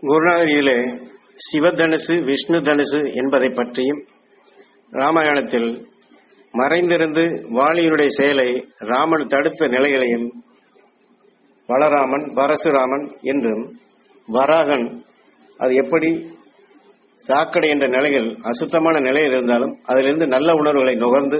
குருநாதரியிலே சிவதனுசு விஷ்ணு தனுசு என்பதை பற்றியும் ராமாயணத்தில் மறைந்திருந்து வாலியினுடைய செயலை ராமன் தடுத்த நிலைகளையும் பலராமன் பரசுராமன் என்றும் வராகன் அது எப்படி சாக்கடை என்ற நிலையில் அசுத்தமான நிலையில் இருந்தாலும் அதிலிருந்து நல்ல உணர்வுகளை நுகர்ந்து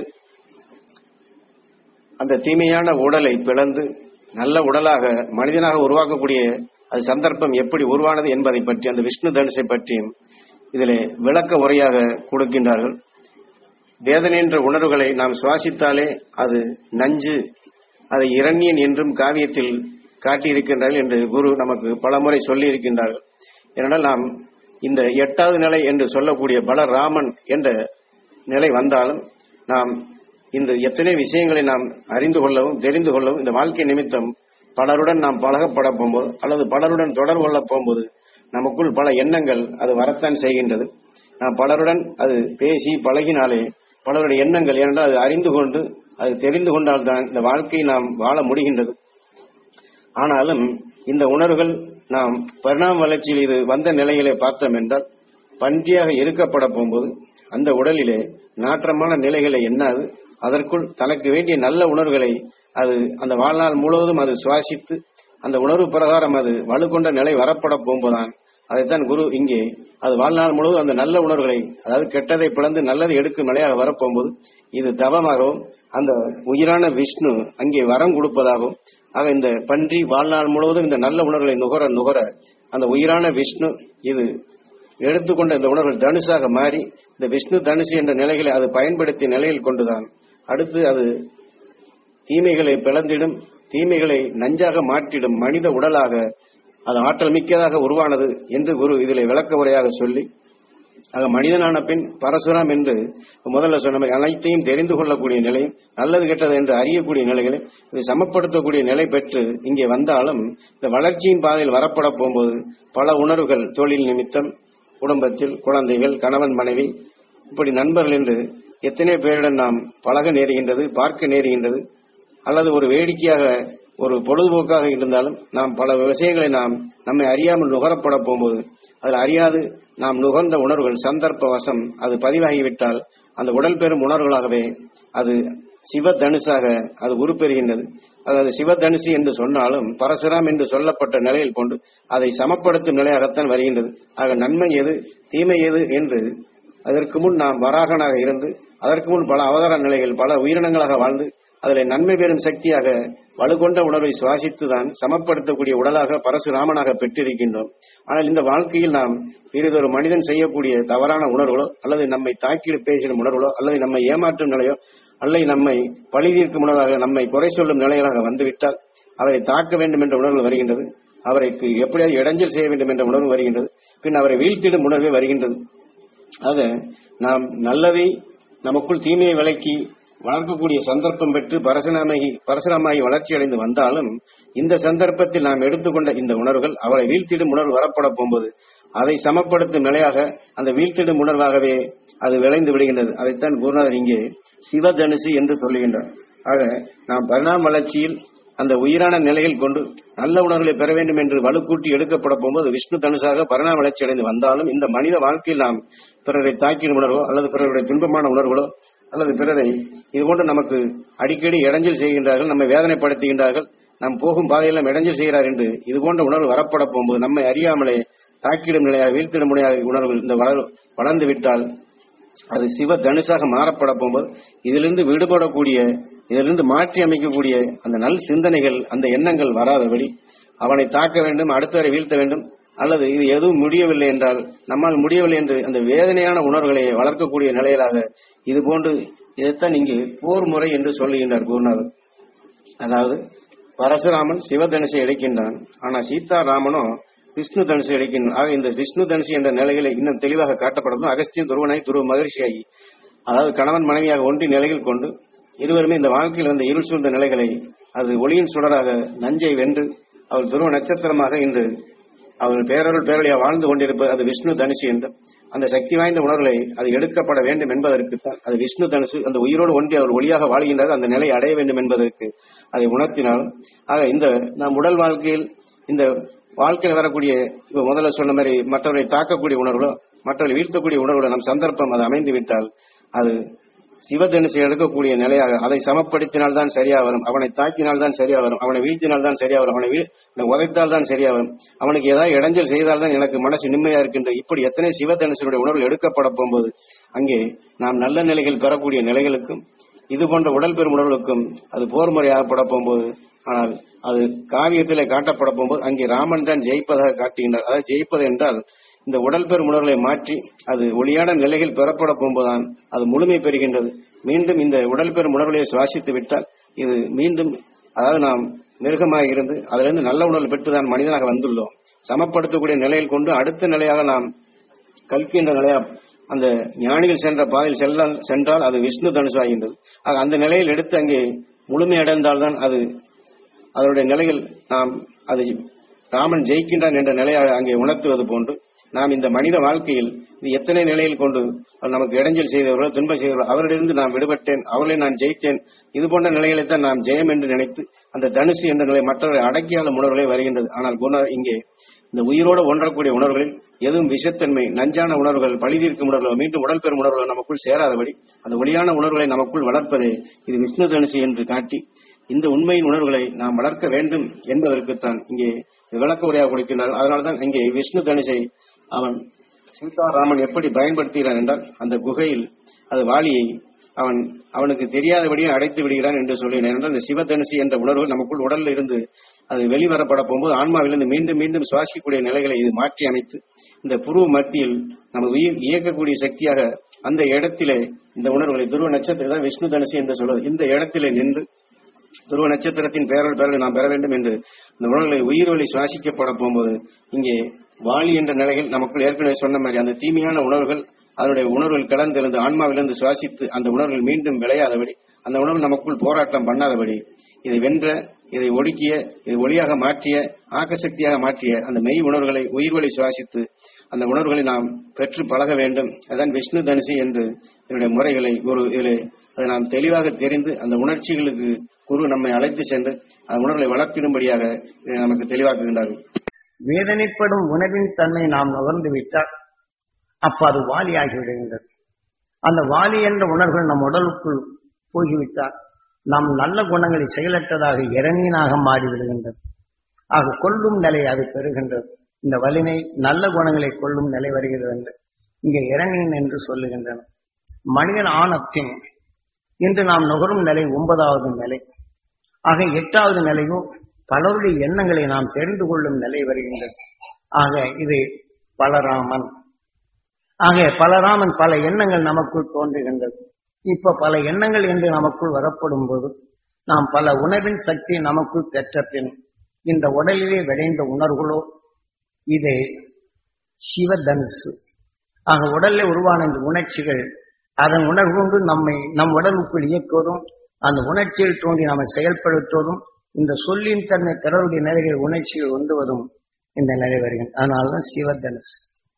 அந்த தீமையான உடலை பிளந்து நல்ல உடலாக மனிதனாக உருவாக்கக்கூடிய அது சந்தர்ப்பம் எப்படி உருவானது என்பதை பற்றி அந்த விஷ்ணு தனுஷை பற்றியும் இதிலே விளக்க உரையாக கொடுக்கின்றார்கள் வேதனை என்ற உணர்வுகளை நாம் சுவாசித்தாலே அது நஞ்சு அதை இரண்யன் என்றும் காவியத்தில் காட்டியிருக்கின்றார்கள் என்று குரு நமக்கு பலமுறை சொல்லி இருக்கின்றார்கள் ஏனென்றால் நாம் இந்த எட்டாவது நிலை என்று சொல்லக்கூடிய பலராமன் என்ற நிலை வந்தாலும் நாம் இந்த எத்தனை விஷயங்களை நாம் அறிந்து கொள்ளவும் தெரிந்து கொள்ளவும் இந்த வாழ்க்கை நிமித்தம் பலருடன் நாம் பழகப்பட போகும்போது அல்லது பலருடன் தொடர்பு கொள்ள போகும்போது நமக்குள் பல எண்ணங்கள் அது வரத்தான் செய்கின்றது நாம் பலருடன் அது பேசி பழகினாலே பலருடைய எண்ணங்கள் ஏனென்றால் அது அறிந்து கொண்டு அது தெரிந்து கொண்டால்தான் இந்த வாழ்க்கையை நாம் வாழ முடிகின்றது ஆனாலும் இந்த உணர்வுகள் நாம் பரிணாம வளர்ச்சியில் இது வந்த நிலையிலே பார்த்தோம் என்றால் பன்றியாக இருக்கப்பட போகும்போது அந்த உடலிலே நாற்றமான நிலைகளை எண்ணாது அதற்குள் தனக்கு வேண்டிய நல்ல உணர்வுகளை அது அந்த வாழ்நாள் முழுவதும் அது சுவாசித்து அந்த உணர்வு பிரகாரம் அது வலுக்கொண்ட நிலை வரப்பட போகும்போதுதான் அதைத்தான் குரு இங்கே அது வாழ்நாள் முழுவதும் அந்த நல்ல உணர்வுகளை அதாவது கெட்டதை பிளந்து நல்லதை எடுக்கும் நிலையாக வரப்போகும்போது இது தவமாகவும் அந்த உயிரான விஷ்ணு அங்கே வரம் கொடுப்பதாகவும் ஆக இந்த பன்றி வாழ்நாள் முழுவதும் இந்த நல்ல உணர்வுகளை நுகர நுகர அந்த உயிரான விஷ்ணு இது எடுத்துக்கொண்ட இந்த உணர்வுகள் தனுசாக மாறி இந்த விஷ்ணு தனுசு என்ற நிலைகளை அது பயன்படுத்திய நிலையில் கொண்டுதான் அடுத்து அது தீமைகளை பிளந்திடும் தீமைகளை நஞ்சாக மாற்றிடும் மனித உடலாக அது ஆற்றல் மிக்கதாக உருவானது என்று குரு இதில் விளக்க உரையாக சொல்லி ஆக மனிதனான பின் பரசுராம் என்று முதல்ல சொன்ன மாதிரி அனைத்தையும் தெரிந்து கொள்ளக்கூடிய நிலையும் நல்லது கெட்டது என்று அறியக்கூடிய நிலைகளை இதை சமப்படுத்தக்கூடிய நிலை பெற்று இங்கே வந்தாலும் இந்த வளர்ச்சியின் பாதையில் வரப்பட போகும்போது பல உணர்வுகள் தொழில் நிமித்தம் குடும்பத்தில் குழந்தைகள் கணவன் மனைவி இப்படி நண்பர்கள் என்று எத்தனை பேருடன் நாம் பழக நேருகின்றது பார்க்க நேருகின்றது அல்லது ஒரு வேடிக்கையாக ஒரு பொழுதுபோக்காக இருந்தாலும் நாம் பல விஷயங்களை நாம் நம்மை அறியாமல் நுகரப்பட போகும்போது அதில் அறியாது நாம் நுகர்ந்த உணர்வுகள் சந்தர்ப்ப வசம் அது பதிவாகிவிட்டால் அந்த உடல் பெறும் உணர்வுகளாகவே அது சிவ தனுசாக அது உருப்பெறுகின்றது அதாவது சிவதனுசு என்று சொன்னாலும் பரசுராம் என்று சொல்லப்பட்ட நிலையில் கொண்டு அதை சமப்படுத்தும் நிலையாகத்தான் வருகின்றது ஆக நன்மை எது தீமை எது என்று அதற்கு முன் நாம் வராகனாக இருந்து அதற்கு முன் பல அவதார நிலைகள் பல உயிரினங்களாக வாழ்ந்து அதில் நன்மை பெறும் சக்தியாக வலுகொண்ட உணர்வை சுவாசித்துதான் சமப்படுத்தக்கூடிய உடலாக பரசுராமனாக பெற்றிருக்கின்றோம் ஆனால் இந்த வாழ்க்கையில் நாம் பிறிதொரு மனிதன் செய்யக்கூடிய தவறான உணர்வுகளோ அல்லது நம்மை தாக்கி பேசிடும் உணர்வுகளோ அல்லது நம்மை ஏமாற்றும் நிலையோ அல்லது நம்மை பழி தீர்க்கும் உணர்வாக நம்மை குறை சொல்லும் நிலைகளாக வந்துவிட்டால் அவரை தாக்க வேண்டும் என்ற உணர்வு வருகின்றது அவருக்கு எப்படியாவது இடைஞ்சல் செய்ய வேண்டும் என்ற உணர்வு வருகின்றது பின் அவரை வீழ்த்திடும் உணர்வே வருகின்றது ஆக நாம் நல்லதை நமக்குள் தீமையை விலக்கி வளர்க்கக்கூடிய சந்தர்ப்பம் பெற்று பரசுராமாகி பரசுராமாகி வளர்ச்சி அடைந்து வந்தாலும் இந்த சந்தர்ப்பத்தில் நாம் எடுத்துக்கொண்ட இந்த உணர்வுகள் அவரை வீழ்த்திடும் உணர்வு வரப்பட போகும்போது அதை சமப்படுத்தும் நிலையாக அந்த வீழ்த்திடும் உணர்வாகவே அது விளைந்து விடுகின்றது அதைத்தான் குருநாதர் இங்கே சிவதனுசு என்று சொல்லுகின்றார் ஆக நாம் பரிணாம வளர்ச்சியில் அந்த உயிரான நிலையில் கொண்டு நல்ல உணர்வுகளை பெற வேண்டும் என்று வலுக்கூட்டி எடுக்கப்பட போகும்போது விஷ்ணு தனுசாக பரிணாம வளர்ச்சி அடைந்து வந்தாலும் இந்த மனித வாழ்க்கையில் நாம் பிறரை தாக்கிடும் உணர்வோ அல்லது பிறருடைய துன்பமான உணர்வுகளோ அல்லது பிறரை இது போன்று நமக்கு அடிக்கடி இடைஞ்சல் செய்கின்றார்கள் நம்மை வேதனைப்படுத்துகின்றார்கள் நாம் போகும் பாதையெல்லாம் இடைஞ்சல் செய்கிறார் என்று இது போன்ற உணர்வு வரப்பட போகும்போது நம்மை அறியாமலே தாக்கிடும் நிலையாக வீழ்த்திடும் நிலையாக உணர்வு இந்த வளர் வளர்ந்து விட்டால் அது சிவ தனுசாக மாறப்பட போகும்போது இதிலிருந்து விடுபடக்கூடிய இதிலிருந்து மாற்றி அமைக்கக்கூடிய அந்த நல் சிந்தனைகள் அந்த எண்ணங்கள் வராதபடி அவனை தாக்க வேண்டும் அடுத்தவரை வீழ்த்த வேண்டும் அல்லது இது எதுவும் முடியவில்லை என்றால் நம்மால் முடியவில்லை என்று அந்த வேதனையான உணர்வுகளை வளர்க்கக்கூடிய நிலையிலாக இது போன்று இதைத்தான் இங்கே போர் முறை என்று சொல்லுகின்றார் குருநாதர் அதாவது பரசுராமன் சிவதனுசை எடுக்கின்றான் ஆனா சீதாராமனோ விஷ்ணு தனுசு எடுக்கின்றான் ஆக இந்த விஷ்ணு தனுசு என்ற நிலைகளை இன்னும் தெளிவாக காட்டப்படும் அகஸ்தியன் துருவனை துருவ மகிழ்ச்சியாகி அதாவது கணவன் மனைவியாக ஒன்றி நிலையில் கொண்டு இருவருமே இந்த வாழ்க்கையில் வந்த இருள் சூழ்ந்த நிலைகளை அது ஒளியின் சுடராக நஞ்சை வென்று அவர் துருவ நட்சத்திரமாக இன்று அவர்கள் பேரருள் பேரொழியாக வாழ்ந்து கொண்டிருப்பது அது விஷ்ணு தனுசு என்று அந்த சக்தி வாய்ந்த உணர்வுகளை அது எடுக்கப்பட வேண்டும் என்பதற்குத்தான் அது விஷ்ணு தனுசு அந்த உயிரோடு ஒன்றி அவர் ஒளியாக வாழ்கின்றார் அந்த நிலை அடைய வேண்டும் என்பதற்கு அதை உணர்த்தினால் ஆக இந்த நாம் உடல் வாழ்க்கையில் இந்த வாழ்க்கையில் வரக்கூடிய இப்ப முதல்ல சொன்ன மாதிரி மற்றவரை தாக்கக்கூடிய உணர்வுகளோ மற்றவரை வீழ்த்தக்கூடிய உணர்வுகளோ நம் சந்தர்ப்பம் அது அமைந்து விட்டால் அது சிவதனுசை எடுக்கக்கூடிய நிலையாக அதை சமப்படுத்தினால் தான் சரியா வரும் அவனை தாக்கினால் தான் சரியா வரும் அவனை வீழ்த்தினால் தான் சரியா வரும் அவனை வீழ் அவனை உதைத்தால் தான் சரியா வரும் அவனுக்கு ஏதாவது இடைஞ்சல் செய்தால் தான் எனக்கு மனசு நிம்மதியா இருக்கின்ற இப்படி எத்தனை சிவதனுசனுடைய உணர்வு எடுக்கப்பட போகும்போது அங்கே நாம் நல்ல நிலைகள் பெறக்கூடிய நிலைகளுக்கும் இது போன்ற உடல் பெறும் உணர்வுகளுக்கும் அது போர் முறையாகப்பட போகும்போது ஆனால் அது காவியத்திலே காட்டப்பட போகும்போது அங்கே ராமன் தான் ஜெயிப்பதாக காட்டுகின்றார் அதாவது ஜெயிப்பது என்றால் இந்த உடல் பெறும் உணர்வுகளை மாற்றி அது ஒளியான நிலைகள் பெறப்பட போகும்போதுதான் அது முழுமை பெறுகின்றது மீண்டும் இந்த உடல் பெறும் உணர்வுகளை சுவாசித்து விட்டால் இது மீண்டும் அதாவது நாம் மிருகமாக இருந்து அதிலிருந்து நல்ல உணர்வு பெற்று தான் மனிதனாக வந்துள்ளோம் சமப்படுத்தக்கூடிய நிலையில் கொண்டு அடுத்த நிலையாக நாம் கல்கி என்ற நிலையா அந்த ஞானிகள் சென்ற பாதையில் செல்ல சென்றால் அது விஷ்ணு தனுசு ஆகின்றது ஆக அந்த நிலையில் எடுத்து அங்கே முழுமை அடைந்தால்தான் அது அதனுடைய நிலையில் நாம் அது ராமன் ஜெயிக்கின்றான் என்ற நிலையாக அங்கே உணர்த்துவது போன்று நாம் இந்த மனித வாழ்க்கையில் இது எத்தனை நிலையில் கொண்டு அவர் நமக்கு இடைஞ்சல் செய்தவர்களோ துன்பம் செய்தவர்களோ அவரிடமிருந்து நான் விடுபட்டேன் அவர்களை நான் ஜெயித்தேன் இது போன்ற நிலைகளைத்தான் நாம் ஜெயம் என்று நினைத்து அந்த தனுசு என்ற நிலை மற்றவரை அடக்கியாத உணர்வுகளே வருகின்றது ஆனால் குண இங்கே இந்த உயிரோடு ஒன்றக்கூடிய உணர்வுகளில் எதுவும் விஷத்தன்மை நஞ்சான உணர்வுகள் பழிதீர்க்கும் உணர்வுகள் மீண்டும் உடல் பெறும் உணர்வுகள் நமக்குள் சேராதபடி அந்த ஒளியான உணர்வுகளை நமக்குள் வளர்ப்பதே இது விஷ்ணு தனுசு என்று காட்டி இந்த உண்மையின் உணர்வுகளை நாம் வளர்க்க வேண்டும் என்பதற்குத்தான் இங்கே விளக்க உரையாக கொடுக்கின்றார் அதனால்தான் இங்கே விஷ்ணு தனுசை அவன் சீதாராமன் எப்படி பயன்படுத்துகிறான் என்றால் அந்த குகையில் அது வாளியை அவன் அவனுக்கு தெரியாதபடியே அடைத்து விடுகிறான் என்று சொல்லினான் என்றால் இந்த சிவதனுசு என்ற உணர்வு நமக்குள் உடல்ல இருந்து அது வெளிவரப்பட போகும்போது ஆன்மாவிலிருந்து மீண்டும் மீண்டும் சுவாசிக்கக்கூடிய நிலைகளை இது மாற்றி அமைத்து இந்த புருவ மத்தியில் நம்ம உயிர் இயக்கக்கூடிய சக்தியாக அந்த இடத்திலே இந்த உணர்வுகளை துருவ நட்சத்திரம் தான் விஷ்ணு தனுசு என்று சொல்வது இந்த இடத்திலே நின்று துருவ நட்சத்திரத்தின் பெயர்கள் பெயர்களை நாம் பெற வேண்டும் என்று இந்த உணர்வுகளை உயிர் வழி சுவாசிக்கப்பட போகும்போது இங்கே வாலி என்ற நிலையில் நமக்குள் ஏற்கனவே சொன்ன மாதிரி அந்த தீமையான உணர்வுகள் அதனுடைய உணர்வுகள் கலந்திருந்து ஆன்மாவிலிருந்து சுவாசித்து அந்த உணர்வுகள் மீண்டும் விளையாதபடி அந்த உணர்வு நமக்குள் போராட்டம் பண்ணாதபடி இதை வென்ற இதை ஒடுக்கிய இதை ஒளியாக மாற்றிய ஆக்கசக்தியாக மாற்றிய அந்த மெய் உணர்வுகளை உயிர் வழி சுவாசித்து அந்த உணர்வுகளை நாம் பெற்று பழக வேண்டும் அதான் விஷ்ணு தனுசு என்று என்னுடைய முறைகளை ஒரு இதிலே அதை நாம் தெளிவாக தெரிந்து அந்த உணர்ச்சிகளுக்கு குரு நம்மை அழைத்து சென்று அந்த உணர்வுகளை வளர்த்திடும்படியாக இதை நமக்கு தெளிவாக்குகின்றார்கள் வேதனைப்படும் உணவின் தன்மை நாம் நுகர்ந்து விட்டால் அப்ப அது வாலியாகி விடுகின்றது அந்த வாலி என்ற உணர்வுகள் நம் உடலுக்குள் போய்விட்டால் நாம் நல்ல குணங்களை செயலற்றதாக இறங்கினாக மாறிவிடுகின்றது ஆக கொள்ளும் நிலை அது பெறுகின்றது இந்த வலிமை நல்ல குணங்களை கொள்ளும் நிலை வருகிறது என்று இங்கே இறங்கின் என்று சொல்லுகின்றன மனிதன் ஆனத்தின் இன்று நாம் நுகரும் நிலை ஒன்பதாவது நிலை ஆக எட்டாவது நிலையோ பலருடைய எண்ணங்களை நாம் தெரிந்து கொள்ளும் நிலை வருகின்றது ஆக இது பலராமன் ஆக பலராமன் பல எண்ணங்கள் நமக்குள் தோன்றுகின்றது இப்ப பல எண்ணங்கள் என்று நமக்குள் வரப்படும் போது நாம் பல உணர்வின் சக்தி நமக்குள் பெற்ற பின் இந்த உடலிலே விளைந்த உணர்வுகளோ இது சிவதனுசு ஆக உடலில் உருவான இந்த உணர்ச்சிகள் அதன் உணர்வு கொண்டு நம்மை நம் உடலுக்குள் இயக்குவதும் அந்த உணர்ச்சியில் தோன்றி நம்மை செயல்படுத்துவதும் இந்த சொல்லின் தன்மை பிறருடைய நிலைகள் உணர்ச்சிகள் உந்துவதும் இந்த நிலை வருகிறது அதனால்தான் சிவதனுசு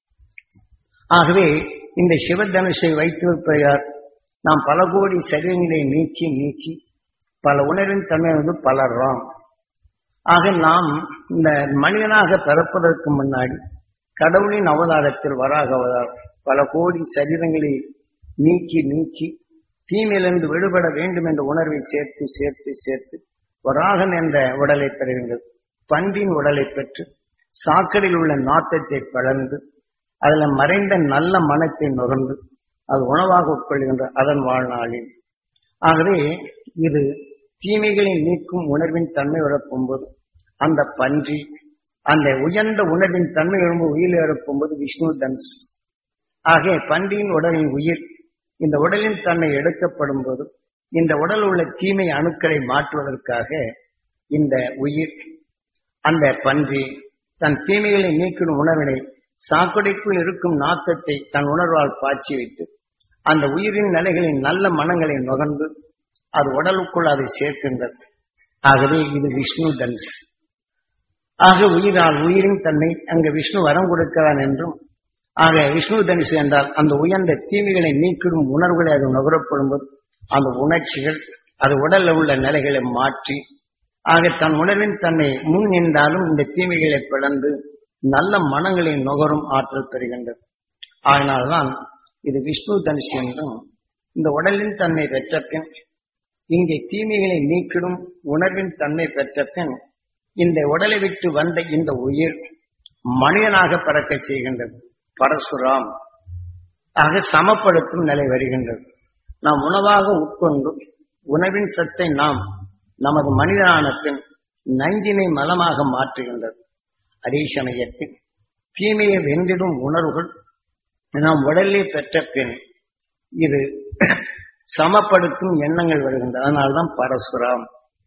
ஆகவே இந்த சிவதனுஷை வைத்திருப்பதால் நாம் பல கோடி சரீரங்களை நீக்கி நீக்கி பல உணர்வின் தன்மை வந்து பலர்றாம் ஆக நாம் இந்த மனிதனாக பிறப்பதற்கு முன்னாடி கடவுளின் அவதாரத்தில் வராக அவதாரம் பல கோடி சரீரங்களை நீக்கி நீக்கி தீமையிலிருந்து விடுபட வேண்டும் என்ற உணர்வை சேர்த்து சேர்த்து சேர்த்து வராகன் என்ற உடலை பெறுகின்றது பண்டின் உடலை பெற்று சாக்கடையில் உள்ள நாட்டத்தை பழந்து அதுல மறைந்த நல்ல மனத்தை நுகர்ந்து அது உணவாக உட்கொள்கின்ற அதன் வாழ்நாளில் ஆகவே இது தீமைகளை நீக்கும் உணர்வின் தன்மை வரப்போகும்போது அந்த பன்றி அந்த உயர்ந்த உணர்வின் தன்மை எழும்போது உயிர் எழுப்பும்போது விஷ்ணு தன்ஸ் ஆகிய பன்றியின் உடலின் உயிர் இந்த உடலின் தன்மை எடுக்கப்படும் போது இந்த உடல் உள்ள தீமை அணுக்களை மாற்றுவதற்காக இந்த உயிர் அந்த பன்றி தன் தீமைகளை நீக்கும் உணவினை சாக்கடைக்குள் இருக்கும் நாத்தத்தை தன் உணர்வால் பாய்ச்சி வைத்து அந்த உயிரின் நிலைகளின் நல்ல மனங்களை நுகர்ந்து அது உடலுக்குள் அதை சேர்க்கின்றது ஆகவே இது விஷ்ணு தன்ஸ் ஆக உயிரால் உயிரின் தன்மை அங்கு விஷ்ணு வரம் கொடுக்கிறான் என்றும் ஆக விஷ்ணு தனுசு என்றால் அந்த உயர்ந்த தீமைகளை நீக்கிடும் உணர்வுகளை அது நுகரப்படும் போது அந்த உணர்ச்சிகள் அது உடல்ல உள்ள நிலைகளை மாற்றி ஆக தன் உணர்வின் தன்னை முன் நின்றாலும் இந்த தீமைகளை பிளந்து நல்ல மனங்களை நுகரும் ஆற்றல் பெறுகின்றது அதனால்தான் இது விஷ்ணு தனுஷ் என்றும் இந்த உடலின் தன்மை பெற்ற பின் இங்கே தீமைகளை நீக்கிடும் உணர்வின் தன்மை பெற்ற பின் இந்த உடலை விட்டு வந்த இந்த உயிர் மனிதனாக பிறக்க செய்கின்றது பரசுராம் ஆக சமப்படுத்தும் நிலை வருகின்றது நாம் உணவாக உட்கொண்டு உணவின் சத்தை நாம் நமது மனிதனான பின் நஞ்சினை மலமாக மாற்றுகின்றது அதே சமயத்தில் தீமையை வென்றிடும் உணர்வுகள் நாம் உடலே பெற்ற பின் இது சமப்படுத்தும் எண்ணங்கள் வருகின்றன அதனால்தான் பரசுராம்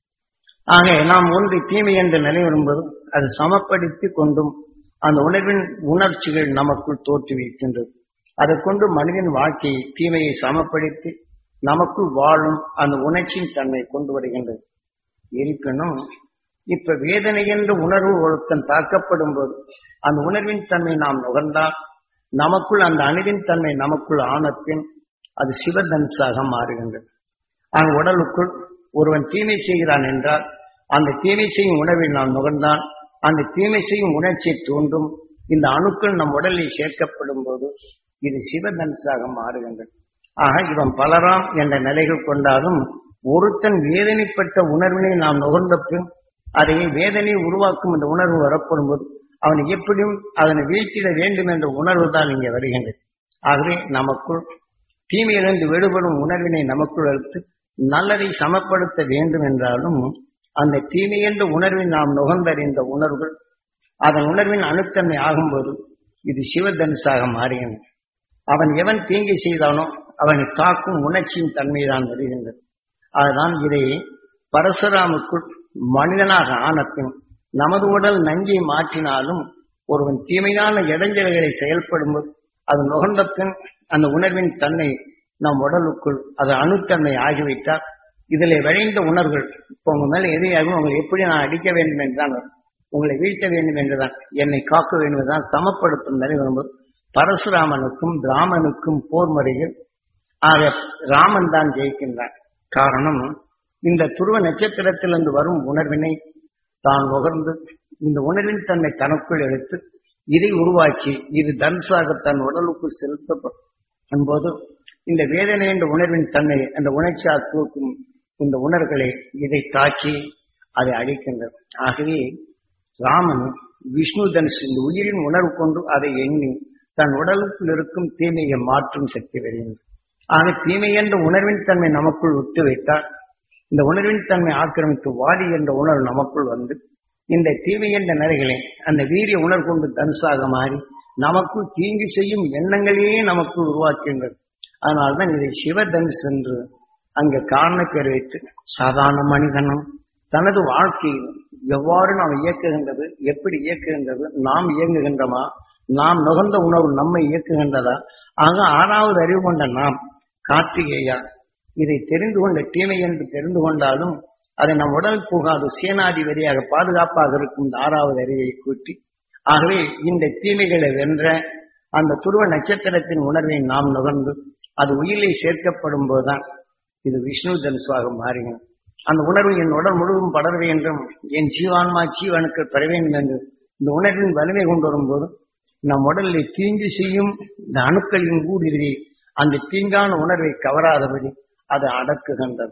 ஆக நாம் ஒன்று தீமை என்ற நிலை வரும்போது அது சமப்படுத்தி கொண்டும் அந்த உணர்வின் உணர்ச்சிகள் நமக்குள் தோற்றுவிக்கின்றது அதை கொண்டு மனிதன் வாழ்க்கையை தீமையை சமப்படுத்தி நமக்குள் வாழும் அந்த உணர்ச்சியின் தன்மை கொண்டு வருகின்றது இருப்பினும் இப்ப வேதனை என்ற உணர்வு ஒழுக்கம் தாக்கப்படும் போது அந்த உணர்வின் தன்மை நாம் நுகர்ந்தால் நமக்குள் அந்த அணுவின் தன்மை நமக்குள் ஆனப்பின் அது சிவதனுசாக மாறுகின்றது அந்த உடலுக்குள் ஒருவன் தீமை செய்கிறான் என்றால் அந்த தீமை செய்யும் உணவை நாம் நுகர்ந்தான் அந்த தீமை செய்யும் உணர்ச்சியை தூண்டும் இந்த அணுக்கள் நம் உடலில் சேர்க்கப்படும் போது இது சிவதனுசாக மாறுகின்றது ஆக இவன் பலராம் என்ற நிலைகள் கொண்டாலும் ஒருத்தன் வேதனைப்பட்ட உணர்வினை நாம் நுகர்ந்த பின் அதை வேதனை உருவாக்கும் இந்த உணர்வு வரப்படும் போது அவன் எப்படியும் அதனை வீழ்த்திட வேண்டும் என்ற உணர்வு தான் இங்கே வருகின்றது ஆகவே நமக்குள் தீமையிலிருந்து விடுபடும் உணர்வினை நமக்குள் எடுத்து நல்லதை சமப்படுத்த வேண்டும் என்றாலும் அந்த தீமை என்ற உணர்வின் நாம் நுகர்ந்தறிந்த உணர்வுகள் அதன் உணர்வின் அணுத்தன்மை ஆகும்போது இது சிவதனுசாக மாறுகின்றது அவன் எவன் தீங்கை செய்தானோ அவனை காக்கும் உணர்ச்சியின் தன்மைதான் வருகின்றது அதுதான் இதை பரசுராமுக்குள் மனிதனாக ஆனப்பின் நமது உடல் நஞ்சை மாற்றினாலும் ஒருவன் தீமையான இடைஞ்சல்களை செயல்படும்போது அது நுகர்ந்த பின் அந்த உணர்வின் தன்மை நம் உடலுக்குள் அது அணுத்தன்மை ஆகிவிட்டால் இதில் விளைந்த உணர்வுகள் இப்போ உங்க மேல எதிரியாகும் உங்களை எப்படி நான் அடிக்க வேண்டும் என்றுதான் வரும். உங்களை வீழ்த்த வேண்டும் என்றுதான் என்னை காக்க வேண்டும் என்றுதான் சமப்படுத்தும் நிலை வரும்போது பரசுராமனுக்கும் ராமனுக்கும் போர் முறையில் ஆக ராமன் தான் ஜெயிக்கின்றான் காரணம் இந்த துருவ நட்சத்திரத்திலிருந்து வரும் உணர்வினை தான் நுகர்ந்து இந்த உணர்வின் தன்னை தனக்குள் எடுத்து இதை உருவாக்கி இது தனுசாக தன் உடலுக்குள் செலுத்தப்படும் போது இந்த வேதனை என்ற உணர்வின் தன்னை அந்த உணர்ச்சியால் தூக்கும் இந்த உணர்வுகளை இதை தாக்கி அதை அழிக்கின்றது ஆகவே ராமன் விஷ்ணு தனுஷ் இந்த உயிரின் உணர்வு கொண்டு அதை எண்ணி தன் உடலுக்குள் இருக்கும் தீமையை மாற்றும் சக்தி வருகின்றது ஆக தீமை என்ற உணர்வின் தன்மை நமக்குள் விட்டு வைத்தால் இந்த உணர்வின் தன்மை ஆக்கிரமித்து வாடி என்ற உணர்வு நமக்குள் வந்து இந்த தீமை என்ற நிலைகளை அந்த வீரிய உணர்வு கொண்டு தனுசாக மாறி நமக்குள் தீங்கு செய்யும் எண்ணங்களையே நமக்குள் உருவாக்குகின்றது அதனால்தான் இதை சிவதனுஷ் என்று அங்கே காரண பேர் வைத்து சாதாரண மனிதனும் தனது வாழ்க்கையில் எவ்வாறு நாம் இயக்குகின்றது எப்படி இயக்குகின்றது நாம் இயங்குகின்றமா நாம் நுகர்ந்த உணவு நம்மை இயக்குகின்றதா ஆக ஆறாவது அறிவு கொண்ட நாம் கார்த்திகேயா இதை தெரிந்து கொண்ட தீமை என்று தெரிந்து கொண்டாலும் அதை நம் உடல் புகாது சேனாதிபதியாக பாதுகாப்பாக இருக்கும் இந்த ஆறாவது அறிவை கூட்டி ஆகவே இந்த தீமைகளை வென்ற அந்த துருவ நட்சத்திரத்தின் உணர்வை நாம் நுகர்ந்து அது உயிரில் சேர்க்கப்படும் போதுதான் இது விஷ்ணு தனுசுவாக மாறினோம் அந்த உணர்வு என் உடல் முழுவதும் படர வேண்டும் என் ஜீவான்மா ஜீவனுக்கு பெற வேண்டும் என்று இந்த உணர்வின் வலிமை கொண்டு வரும்போது நம் உடலில் தீங்கு செய்யும் இந்த அணுக்களின் ஊடுருவி அந்த தீங்கான உணர்வை கவராதபடி அது அடக்குகின்றது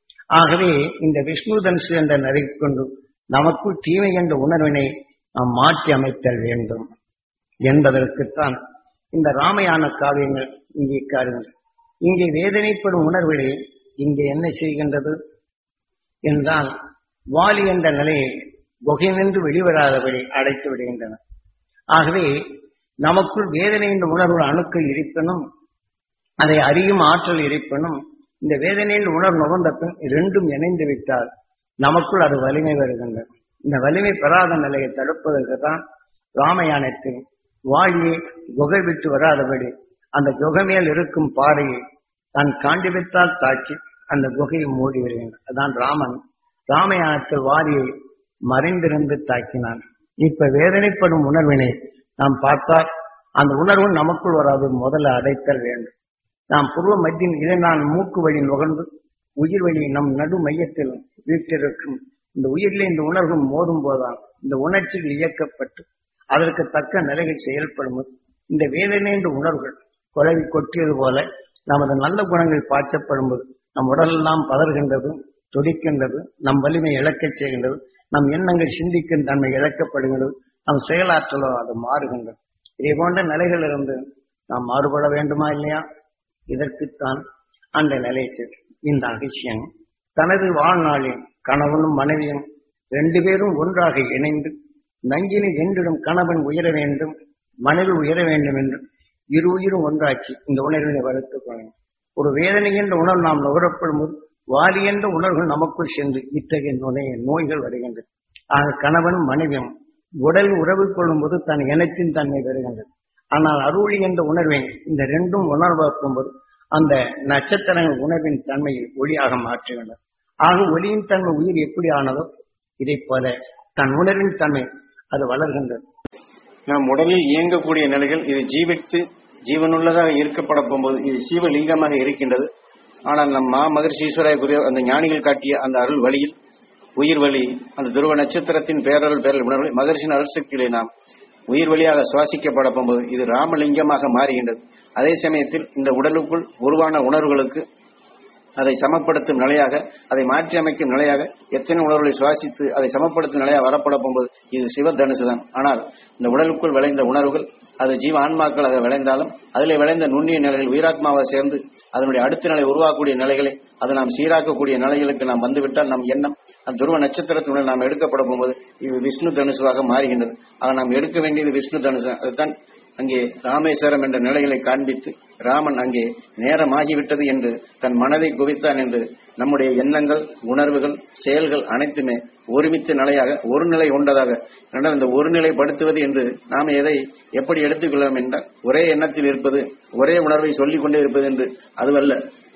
ஆகவே இந்த விஷ்ணு தனுசு என்ற நிறை கொண்டு நமக்குள் தீமை என்ற உணர்வினை நாம் மாற்றி அமைத்தல் வேண்டும் என்பதற்குத்தான் இந்த ராமயான காவியங்கள் இங்கே காருங்கள் இங்கே வேதனைப்படும் உணர்வுகளே இங்கே என்ன செய்கின்றது என்றால் வாலி என்ற நிலையை குகையினின்று வெளிவராதபடி அடைத்து விடுகின்றன ஆகவே நமக்குள் வேதனை என்ற உணர்வு அணுக்கள் இருப்பினும் அதை அறியும் ஆற்றல் இருப்பினும் இந்த வேதனையின் உணர்வு நுகர்ந்த பின் இரண்டும் இணைந்து விட்டால் நமக்குள் அது வலிமை வருகின்றது இந்த வலிமை பெறாத நிலையை தடுப்பதற்கு தான் ராமயானத்தில் வாழியை குகை விட்டு வராதபடி அந்த குகை மேல் இருக்கும் பாறையை தான் காண்டிபித்தால் தாக்கி அந்த குகையை மூடி வருகின்றான் அதான் ராமன் ராமயானத்தில் வாரியை மறைந்திருந்து தாக்கினான் இப்ப வேதனைப்படும் உணர்வினை நாம் பார்த்தால் அந்த உணர்வு நமக்குள் வராது முதல்ல அடைத்தல் வேண்டும் நாம் புருவ மத்தியின் இதை நான் மூக்கு வழி நுகர்ந்து உயிர் வழி நம் நடு மையத்தில் வீட்டிருக்கும் இந்த உயிரில் இந்த உணர்வு மோதும் போதுதான் இந்த உணர்ச்சிகள் இயக்கப்பட்டு அதற்கு தக்க நிலைகள் செயல்படும் போது இந்த வேதனை என்ற உணர்வுகள் குழவி கொட்டியது போல நமது நல்ல குணங்கள் பாய்ச்சப்படும் போது நம் உடலெல்லாம் பதறுகின்றது துடிக்கின்றது நம் வலிமை இழக்க செய்கின்றது நம் எண்ணங்கள் சிந்திக்கும் தன்மை இழக்கப்படுகின்றது நம் செயலாற்றலோ அது மாறுகின்றது இதே போன்ற நிலைகளிலிருந்து நாம் மாறுபட வேண்டுமா இல்லையா இதற்குத்தான் அந்த நிலையை இந்த அதிசயம் தனது வாழ்நாளில் கணவனும் மனைவியும் ரெண்டு பேரும் ஒன்றாக இணைந்து நஞ்சினை வென்றிடும் கணவன் உயர வேண்டும் மனைவி உயர வேண்டும் என்று இரு உயிரும் ஒன்றாக்கி இந்த உணர்வினை வளர்த்துக் கொள்ளும் ஒரு வேதனை என்ற உணர்வு நாம் நுகரப்படும் போது வாலி என்ற உணர்வுகள் நமக்குள் சென்று இத்தகைய நுழைய நோய்கள் வருகின்றது ஆக கணவனும் மனைவியும் உடல் உறவு கொள்ளும் போது தன் இனத்தின் தன்மை வருகின்றது ஆனால் அருளி என்ற உணர்வை இந்த ரெண்டும் உணர்வாக்கும் போது அந்த நட்சத்திரங்கள் உணர்வின் தன்மையை ஒளியாக மாற்றுகின்றன ஆக ஒளியின் தன்மை உயிர் எப்படி ஆனதோ இதை போல தன் உணர்வின் தன்மை அது வளர்கின்றது நாம் உடலில் இயங்கக்கூடிய நிலைகள் இது ஜீவித்து ஜீவனுள்ளதாக இருக்கப்பட போகும்போது இது ஜீவலிங்கமாக இருக்கின்றது ஆனால் நம் மா மகர்ஷீஸ்வராய குரு அந்த ஞானிகள் காட்டிய அந்த அருள் வழியில் உயிர் வழி அந்த துருவ நட்சத்திரத்தின் பேரருள் பேரல் உணர்வு மகர்ஷின் அருள் சக்தியிலே நாம் உயிர் வழியாக சுவாசிக்கப்பட போகும்போது இது ராமலிங்கமாக மாறுகின்றது அதே சமயத்தில் இந்த உடலுக்குள் உருவான உணர்வுகளுக்கு அதை சமப்படுத்தும் நிலையாக அதை மாற்றி அமைக்கும் நிலையாக எத்தனை உணர்வுகளை சுவாசித்து அதை சமப்படுத்தும் நிலையாக வரப்பட போகும்போது இது சிவ தனுசு தான் ஆனால் இந்த உடலுக்குள் விளைந்த உணர்வுகள் அது ஜீவ ஆன்மாக்களாக விளைந்தாலும் அதில் விளைந்த நுண்ணிய நிலைகள் உயிராத்மாவை சேர்ந்து அதனுடைய அடுத்த நிலை உருவாக்கக்கூடிய நிலைகளை அதை நாம் சீராக்கக்கூடிய நிலைகளுக்கு நாம் வந்துவிட்டால் நம் எண்ணம் அந்த துருவ நட்சத்திரத்துடன் நாம் எடுக்கப்பட போகும்போது இது விஷ்ணு தனுசுவாக மாறுகின்றது ஆக நாம் எடுக்க வேண்டியது விஷ்ணு தனுசு அதுதான் அங்கே ராமேஸ்வரம் என்ற நிலைகளை காண்பித்து ராமன் அங்கே நேரமாகிவிட்டது என்று தன் மனதை குவித்தான் என்று நம்முடைய எண்ணங்கள் உணர்வுகள் செயல்கள் அனைத்துமே ஒருமித்த நிலையாக ஒரு நிலை கொண்டதாக என்றால் இந்த ஒரு நிலைப்படுத்துவது என்று நாம் எதை எப்படி எடுத்துக்கொள்ளலாம் என்றால் ஒரே எண்ணத்தில் இருப்பது ஒரே உணர்வை சொல்லிக் கொண்டே இருப்பது என்று அதுவல்ல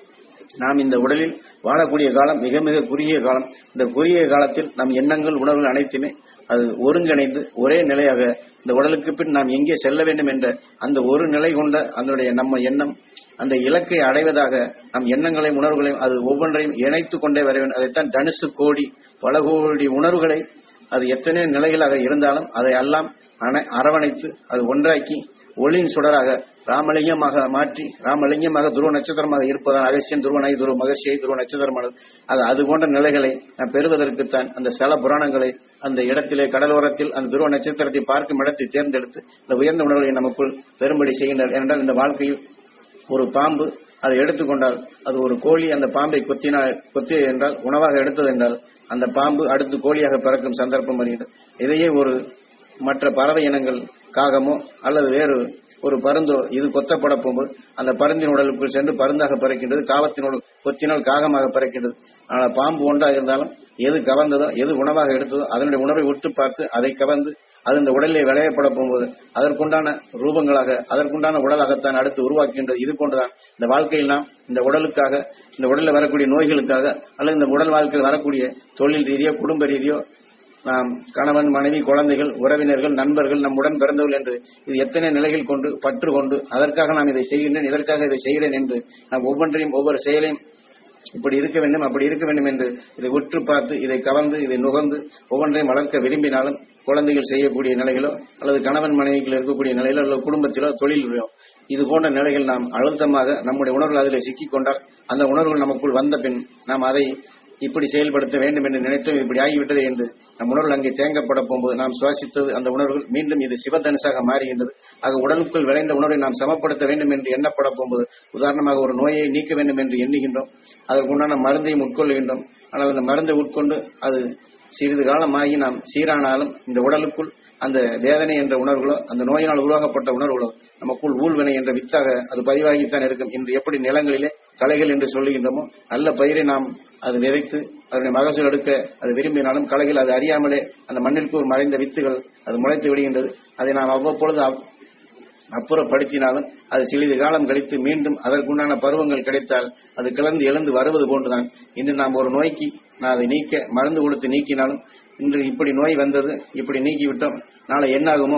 நாம் இந்த உடலில் வாழக்கூடிய காலம் மிக மிக குறுகிய காலம் இந்த குறுகிய காலத்தில் நம் எண்ணங்கள் உணர்வுகள் அனைத்துமே அது ஒருங்கிணைந்து ஒரே நிலையாக இந்த உடலுக்கு பின் நாம் எங்கே செல்ல வேண்டும் என்ற அந்த ஒரு நிலை கொண்ட அதனுடைய நம்ம எண்ணம் அந்த இலக்கை அடைவதாக நம் எண்ணங்களையும் உணர்வுகளையும் அது ஒவ்வொன்றையும் இணைத்துக் கொண்டே வர வேண்டும் அதைத்தான் தனுசு கோடி பல கோடி உணர்வுகளை அது எத்தனை நிலைகளாக இருந்தாலும் அதை எல்லாம் அணை- அரவணைத்து அது ஒன்றாக்கி ஒளியின் சுடராக ராமலிங்கமாக மாற்றி ராமலிங்கமாக துருவ நட்சத்திரமாக இருப்பதால் அகசியன் துருவனாய் துருவ மகர்ஷியை துருவ நட்சத்திரமானது ஆக அது போன்ற நிலைகளை நாம் பெறுவதற்குத்தான் அந்த ஸ்தல புராணங்களை அந்த இடத்திலே கடலோரத்தில் அந்த துருவ நட்சத்திரத்தை பார்க்கும் இடத்தை தேர்ந்தெடுத்து இந்த உயர்ந்த உணர்வுகளை நமக்குள் பெரும்படி செய்கின்றனர் ஏனென்றால் இந்த வாழ்க்கையில் ஒரு பாம்பு அதை எடுத்துக்கொண்டால் அது ஒரு கோழி அந்த பாம்பை கொத்தினா கொத்தியது என்றால் உணவாக எடுத்தது என்றால் அந்த பாம்பு அடுத்து கோழியாக பிறக்கும் சந்தர்ப்பம் வருகின்றது இதையே ஒரு மற்ற பறவை இனங்கள் காகமோ அல்லது வேறு ஒரு பருந்தோ இது கொத்தப்பட போகும்போது அந்த பருந்தின் உடலுக்குள் சென்று பருந்தாக பிறக்கின்றது காவத்தின் உடல் கொத்தினால் காகமாக பிறக்கின்றது ஆனால் பாம்பு ஒன்றாக இருந்தாலும் எது கவர்ந்ததோ எது உணவாக எடுத்ததோ அதனுடைய உணவை உற்று பார்த்து அதை கவர்ந்து அது இந்த உடலிலே விளையப்பட போகும்போது அதற்குண்டான ரூபங்களாக அதற்குண்டான உடலாகத்தான் அடுத்து உருவாக்கின்றது இது போன்றுதான் இந்த வாழ்க்கையில் நாம் இந்த உடலுக்காக இந்த உடலில் வரக்கூடிய நோய்களுக்காக அல்லது இந்த உடல் வாழ்க்கையில் வரக்கூடிய தொழில் ரீதியோ குடும்ப ரீதியோ நாம் கணவன் மனைவி குழந்தைகள் உறவினர்கள் நண்பர்கள் நம்முடன் பிறந்தவர்கள் என்று இது எத்தனை நிலைகள் கொண்டு பற்று கொண்டு அதற்காக நான் இதை செய்கின்றேன் இதற்காக இதை செய்கிறேன் என்று நாம் ஒவ்வொன்றையும் ஒவ்வொரு செயலையும் இப்படி இருக்க வேண்டும் அப்படி இருக்க வேண்டும் என்று இதை உற்று பார்த்து இதை கவர்ந்து இதை நுகர்ந்து ஒவ்வொன்றையும் வளர்க்க விரும்பினாலும் குழந்தைகள் செய்யக்கூடிய நிலைகளோ அல்லது கணவன் மனைவிகள் இருக்கக்கூடிய நிலையிலோ அல்லது குடும்பத்திலோ தொழிலிலோ இது போன்ற நிலைகள் நாம் அழுத்தமாக நம்முடைய உணர்வுகள் அதில் சிக்கிக் கொண்டால் அந்த உணர்வுகள் நமக்குள் வந்த பின் நாம் அதை இப்படி செயல்படுத்த வேண்டும் என்று நினைத்தோம் இப்படி ஆகிவிட்டது என்று நம் உணர்வுகள் அங்கே தேங்கப்பட போகும்போது நாம் சுவாசித்தது அந்த உணர்வுகள் மீண்டும் இது சிவதனுசாக மாறுகின்றது ஆக உடலுக்குள் விளைந்த உணர்வை நாம் சமப்படுத்த வேண்டும் என்று எண்ணப்பட போகும்போது உதாரணமாக ஒரு நோயை நீக்க வேண்டும் என்று எண்ணுகின்றோம் அதற்குண்டான மருந்தையும் உட்கொள்கின்றோம் ஆனால் அந்த மருந்தை உட்கொண்டு அது சிறிது காலமாகி நாம் சீரானாலும் இந்த உடலுக்குள் அந்த வேதனை என்ற உணர்வுகளோ அந்த நோயினால் உருவாக்கப்பட்ட உணர்வுகளோ நமக்குள் ஊழ்வினை என்ற வித்தாக அது பதிவாகித்தான் இருக்கும் இன்று எப்படி நிலங்களிலே களைகள் என்று சொல்லுகின்றோமோ நல்ல பயிரை நாம் அது விதைத்து அதனுடைய மகசூல் எடுக்க அது விரும்பினாலும் களைகள் அது அறியாமலே அந்த மண்ணிற்குள் மறைந்த வித்துகள் அது முளைத்து விடுகின்றது அதை நாம் அவ்வப்பொழுது அப்- அப்புறப்படுத்தினாலும் அது சிறிது காலம் கழித்து மீண்டும் அதற்குண்டான பருவங்கள் கிடைத்தால் அது கிளர்ந்து எழுந்து வருவது போன்றுதான் இன்று நாம் ஒரு நோய்க்கு நான் அதை நீக்க மருந்து கொடுத்து நீக்கினாலும் இன்று இப்படி நோய் வந்தது இப்படி நீக்கிவிட்டோம் நாளை என்ன ஆகுமோ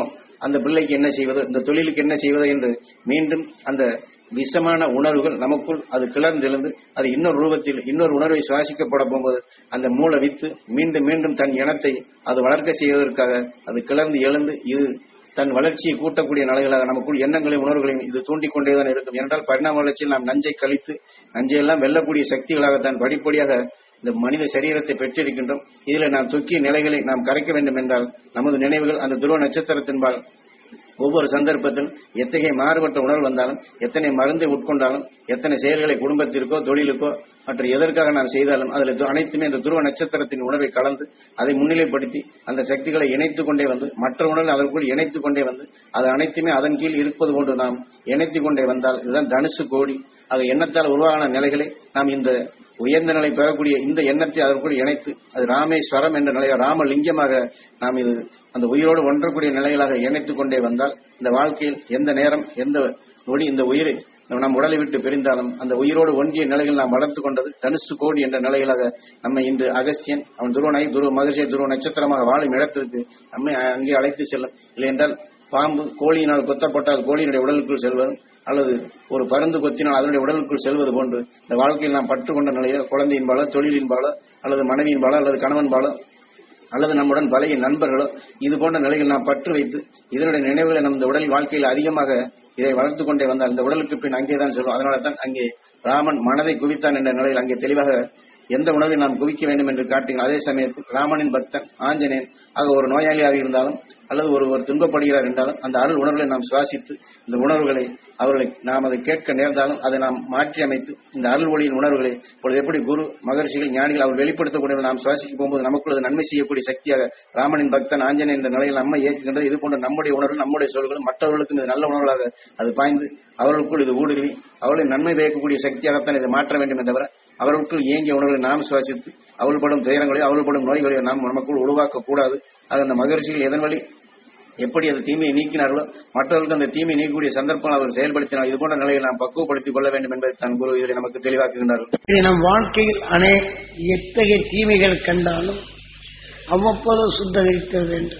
அந்த பிள்ளைக்கு என்ன செய்வது இந்த தொழிலுக்கு என்ன செய்வது என்று மீண்டும் அந்த விஷமான உணர்வுகள் நமக்குள் அது கிளர்ந்தெழுந்து அது இன்னொரு ரூபத்தில் இன்னொரு உணர்வை சுவாசிக்கப்பட போகும்போது அந்த மூளை வித்து மீண்டும் மீண்டும் தன் இனத்தை அது வளர்க்க செய்வதற்காக அது கிளர்ந்து எழுந்து இது தன் வளர்ச்சியை கூட்டக்கூடிய நிலைகளாக நமக்குள் எண்ணங்களையும் உணர்வுகளையும் இது தூண்டிக்கொண்டேதான் இருக்கும் என்றால் பரிணாம வளர்ச்சியில் நாம் நஞ்சை கழித்து நஞ்சையெல்லாம் வெல்லக்கூடிய சக்திகளாக தான் படிப்படியாக இந்த மனித சரீரத்தை பெற்றிருக்கின்றோம் இதில் நாம் தொக்கிய நிலைகளை நாம் கரைக்க வேண்டும் என்றால் நமது நினைவுகள் அந்த துருவ நட்சத்திரத்தின்பால் ஒவ்வொரு சந்தர்ப்பத்திலும் எத்தகைய மாறுபட்ட உணர்வு வந்தாலும் எத்தனை மருந்தை உட்கொண்டாலும் எத்தனை செயல்களை குடும்பத்திற்கோ தொழிலுக்கோ மற்ற எதற்காக நான் செய்தாலும் அதில் து- அனைத்துமே அந்த துருவ நட்சத்திரத்தின் உணர்வை கலந்து அதை முன்னிலைப்படுத்தி அந்த சக்திகளை இணைத்துக் கொண்டே வந்து மற்ற உணர்வு அதற்குள் இணைத்துக் கொண்டே வந்து அது அனைத்துமே அதன் கீழ் இருப்பது கொண்டு நாம் இணைத்துக் கொண்டே வந்தால் இதுதான் தனுசு கோடி அது எண்ணத்தால் உருவான நிலைகளை நாம் இந்த உயர்ந்த நிலை பெறக்கூடிய இந்த எண்ணத்தை அதற்குள் இணைத்து அது ராமேஸ்வரம் என்ற நிலையை ராமலிங்கமாக நாம் இது அந்த உயிரோடு ஒன்றக்கூடிய நிலைகளாக இணைத்துக் கொண்டே வந்தால் இந்த வாழ்க்கையில் எந்த நேரம் எந்த நொடி இந்த உயிரை நம் உடலை விட்டு பிரிந்தாலும் அந்த உயிரோடு ஒன்றிய நிலைகள் நாம் வளர்த்துக் கொண்டது தனுசு கோடி என்ற நிலைகளாக நம்மை இன்று அகஸ்தியன் அவன் துருவனை துருவ மகிழ்ச்சியை துருவ நட்சத்திரமாக வாழும் இடத்திற்கு நம்மை அங்கே அழைத்து செல்லும் இல்லை என்றால் பாம்பு கோழியினால் கொத்தப்பட்டால் கோழியினுடைய உடலுக்குள் செல்வதும் அல்லது ஒரு பருந்து கொத்தினால் அதனுடைய உடலுக்குள் செல்வது போன்று இந்த வாழ்க்கையில் நாம் பற்று கொண்ட நிலையில் குழந்தையின் பாலோ தொழிலின் பாலோ அல்லது மனைவியின் பாலோ அல்லது கணவன் பாலோ அல்லது நம்முடன் பழகிய நண்பர்களோ இது போன்ற நிலைகள் நாம் பற்று வைத்து இதனுடைய நினைவுகளை நம் இந்த உடல் வாழ்க்கையில் அதிகமாக இதை வளர்த்து கொண்டே வந்தால் இந்த உடலுக்கு பின் அங்கேதான் செல்வோம் அதனால தான் அங்கே ராமன் மனதை குவித்தான் என்ற நிலையில் அங்கே தெளிவாக எந்த உணவை நாம் குவிக்க வேண்டும் என்று காட்டுங்கள் அதே சமயத்தில் ராமனின் பக்தன் ஆஞ்சநேயன் ஆக ஒரு நோயாளியாக இருந்தாலும் அல்லது ஒருவர் துன்பப்படுகிறார் என்றாலும் அந்த அருள் உணர்வுகளை நாம் சுவாசித்து இந்த உணர்வுகளை அவர்களை நாம் அதை கேட்க நேர்ந்தாலும் அதை நாம் மாற்றி அமைத்து இந்த அருள் ஒளியின் உணர்வுகளை இப்பொழுது எப்படி குரு மகர்ஷிகள் ஞானிகள் அவர் வெளிப்படுத்தக்கூடிய நாம் சுவாசிக்க போகும்போது நமக்குள் அது நன்மை செய்யக்கூடிய சக்தியாக ராமனின் பக்தன் ஆஞ்சநேயன் என்ற நிலையில் நம்மை இயக்குகின்றது இது போன்ற நம்முடைய உணர்வு நம்முடைய சொல்களும் மற்றவர்களுக்கும் இது நல்ல உணர்வுகளாக அது பாய்ந்து அவர்களுக்குள் இது ஊடுருவி அவர்களை நன்மை பயக்கக்கூடிய சக்தியாகத்தான் இதை மாற்ற வேண்டும் தவிர அவர்களுக்குள் இயங்கிய உணர்வுகளை நாம் சுவாசித்து அவள் படும் துயரங்களையும் அவள் படும் நோய்களையும் நாம் நமக்குள் உருவாக்க கூடாது அது அந்த மகர்ஷிகள் எதன் வழி எப்படி அந்த தீமையை நீக்கினார்களோ மற்றவர்களுக்கு அந்த தீமையை நீக்கக்கூடிய சந்தர்ப்பம் அவர் செயல்படுத்தினால் இது போன்ற நிலையை நாம் பக்குவப்படுத்திக் கொள்ள வேண்டும் என்பதை தன் குரு இதில் நமக்கு தெளிவாக்குகின்றார்கள் இது நம் வாழ்க்கையில் அனே எத்தகைய தீமைகள் கண்டாலும் அவ்வப்போது சுத்தகரிக்க வேண்டும்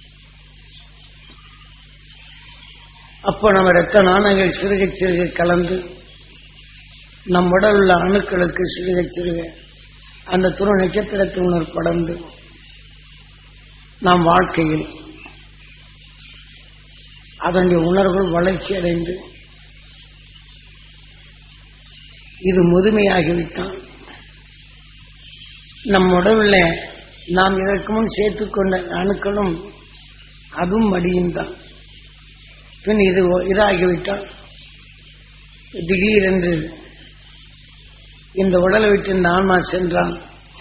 அப்போ நம்ம இரத்த நாணங்கள் சிறுக சிறுக கலந்து நம் உடல் உள்ள அணுக்களுக்கு சிறுக சிறுக அந்த துணை நட்சத்திரத்தினர் படர்ந்து நாம் வாழ்க்கையில் அதனுடைய உணர்வுகள் வளர்ச்சி அடைந்து இது முதுமையாகிவிட்டால் நம் உடலில் நாம் இதற்கு முன் சேர்த்துக்கொண்ட அணுக்களும் அதுவும் மடியும் தான் பின் இது இதாகிவிட்டால் திடீரென்று இந்த உடலை விட்டு இந்த ஆன்மா சென்றால்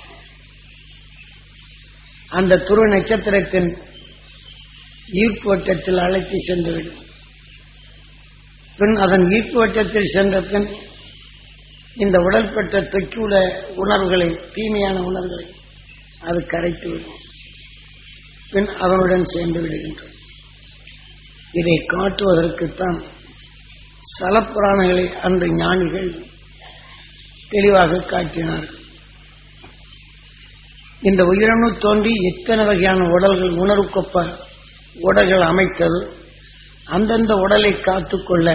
அந்த துரு நட்சத்திரத்தின் ஈர்ப்பு வட்டத்தில் அழைத்து சென்றுவிடும் பின் அதன் ஈர்ப்பு வட்டத்தில் சென்ற பின் இந்த உடல் பெற்ற தொற்றுள்ள உணர்வுகளை தீமையான உணர்வுகளை அது கரைத்து விடும் பின் அவனுடன் சேர்ந்து விடுகின்றோம் இதை காட்டுவதற்குத்தான் சலப்புராணங்களை அந்த ஞானிகள் தெளிவாக காட்டினார்கள் இந்த உயிரணு தோன்றி எத்தனை வகையான உடல்கள் உணர்வுக்கொப்ப உடல்கள் அமைத்தது அந்தந்த உடலை காத்துக்கொள்ள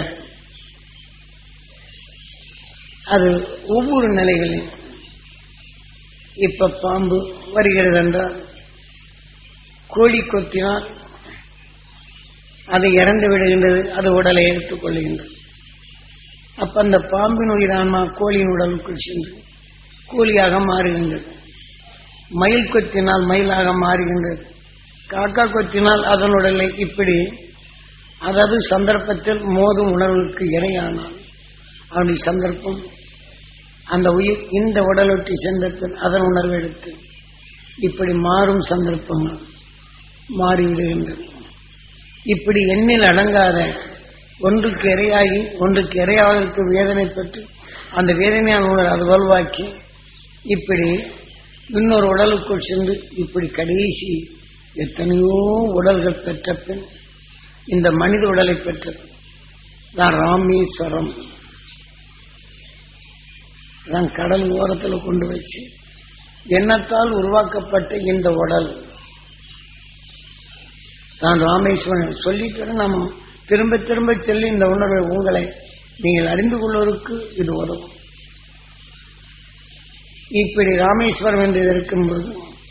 அது ஒவ்வொரு நிலைகளிலும் இப்ப பாம்பு வருகிறது என்றால் கோழி கொத்தினால் அதை இறந்து விடுகின்றது அது உடலை எடுத்துக் கொள்ளுகின்றது அப்ப அந்த பாம்பின் உயிரான்மா கோழியின் உடலுக்குள் சென்று கோழியாக மாறுகின்றது மயில் கொத்தினால் மயிலாக மாறுகின்றது காக்கா கொத்தினால் அதன் உடலை இப்படி அதாவது சந்தர்ப்பத்தில் மோதும் உணர்வுக்கு இடையானால் அவனுடைய சந்தர்ப்பம் அந்த உயிர் இந்த உடலொட்டி சென்ற பின் அதன் உணர்வு எடுத்து இப்படி மாறும் சந்தர்ப்பங்கள் மாறிவிடுகின்றது இப்படி எண்ணில் அடங்காத ஒன்றுக்கு இரையாகி ஒன்றுக்கு இரையாவதற்கு வேதனை பெற்று அந்த வேதனையான உணர் அது வலுவாக்கி இப்படி இன்னொரு உடலுக்குள் சென்று இப்படி கடைசி எத்தனையோ உடல்கள் பெற்ற பின் இந்த மனித உடலை பெற்றது தான் ராமேஸ்வரம் தான் கடல் ஓரத்தில் கொண்டு வச்சு எண்ணத்தால் உருவாக்கப்பட்ட இந்த உடல் நான் ராமேஸ்வரன் சொல்லிட்டு நம்ம திரும்ப திரும்ப சொல்லி இந்த உணர்வை உங்களை நீங்கள் அறிந்து கொள்வதற்கு இது உதவும் இப்படி ராமேஸ்வரம் என்று இருக்கும்போது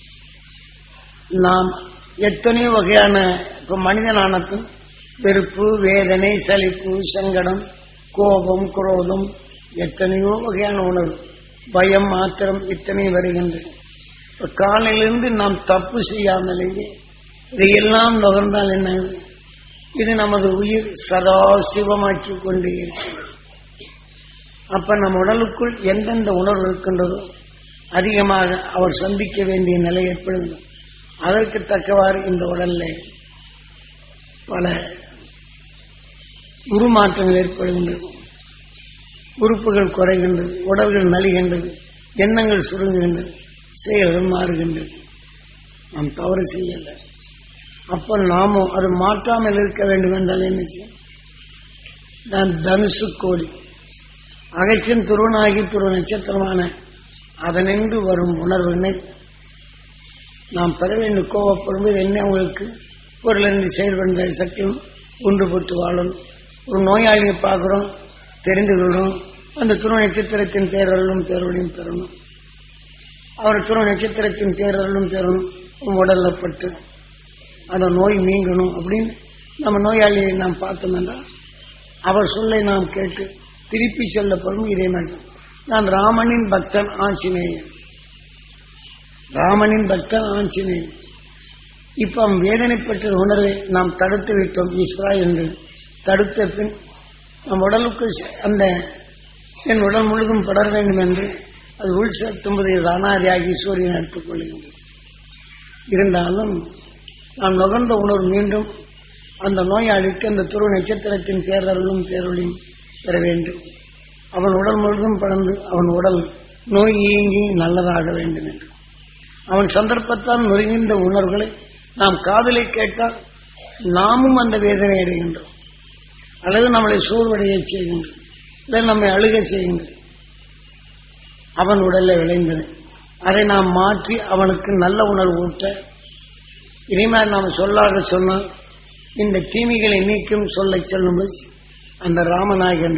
நாம் எத்தனையோ வகையான இப்ப மனிதனானதும் வெறுப்பு வேதனை சலிப்பு சங்கடம் கோபம் குரோதம் எத்தனையோ வகையான உணர்வு பயம் ஆத்திரம் இத்தனை வருகின்றது இப்ப காலையிலிருந்து நாம் தப்பு செய்யாமலேயே இதையெல்லாம் நுகர்ந்தால் என்ன இது நமது உயிர் சதா சிவமாக்கி கொண்டே இருக்கிறது அப்ப நம் உடலுக்குள் எந்தெந்த உணர்வு இருக்கின்றதோ அதிகமாக அவர் சந்திக்க வேண்டிய நிலை ஏற்படுது அதற்கு தக்கவாறு இந்த உடல்ல பல உருமாற்றங்கள் ஏற்படுகின்றது உறுப்புகள் குறைகின்றது உடல்கள் நலிகின்றது எண்ணங்கள் சுருங்குகின்றது செயல்கள் மாறுகின்றது நாம் தவறு செய்யல அப்ப நாமும் அது மாற்றாமல் இருக்க வேண்டும் என்றால் என்ன செய்யும் நான் தனுசு கோடி அகற்றின் துருவனாகி துருவ நட்சத்திரமான அதனின்று வரும் உணர்வினை நாம் பெற வேண்டும் கோவப்படும்போது என்ன உங்களுக்கு பொருளின்றி செயல்படுற சக்தியும் ஒன்றுபட்டு வாழணும் ஒரு நோயாளியை பார்க்குறோம் தெரிந்து கொள்ளணும் அந்த துருவ நட்சத்திரத்தின் பேரருளும் பேரொழியும் பெறணும் அவர் துருவ நட்சத்திரத்தின் பேரருளும் பெறணும் உம் உடல்ல பட்டு அந்த நோய் நீங்கணும் அப்படின்னு நம்ம நோயாளியை நாம் பார்த்தோம் என்றால் அவர் சொல்லை நாம் கேட்டு திருப்பி சொல்லப்படும் இதே மாதிரி நான் ராமனின் பக்தன் ஆஞ்சநேயன் ராமனின் பக்தன் ஆஞ்சநேயன் இப்ப அவன் வேதனைப்பட்ட உணர்வை நாம் தடுத்து விட்டோம் ஈஸ்வரா என்று தடுத்த பின் நம் உடலுக்கு அந்த என் உடல் முழுதும் படர வேண்டும் என்று அது உள் சேர்த்தும்போது அனாதியாகி சூரியன் எடுத்துக் கொள்கின்றது இருந்தாலும் நாம் நுகர்ந்த உணர்வு மீண்டும் அந்த நோயாளிக்கு அந்த துருவ நட்சத்திரத்தின் பேரருளும் பேரொழியும் பெற வேண்டும் அவன் உடல் முழுதும் படர்ந்து அவன் உடல் நோய் இயங்கி நல்லதாக வேண்டும் என்று அவன் சந்தர்ப்பத்தால் நொறுங்கின்ற உணர்வுகளை நாம் காதலை கேட்டால் நாமும் அந்த வேதனை அடைகின்றோம் அல்லது நம்மளை சோர்வடைய செய்கின்றோம் இல்லை நம்மை அழுக செய்கின்றோம் அவன் உடலில் விளைந்தது அதை நாம் மாற்றி அவனுக்கு நல்ல உணர்வு ஊட்ட இனிமேல் நாம் சொல்லாக சொன்னால் இந்த தீமைகளை நீக்கும் சொல்லை சொல்லும்போது அந்த ராமநாயகன்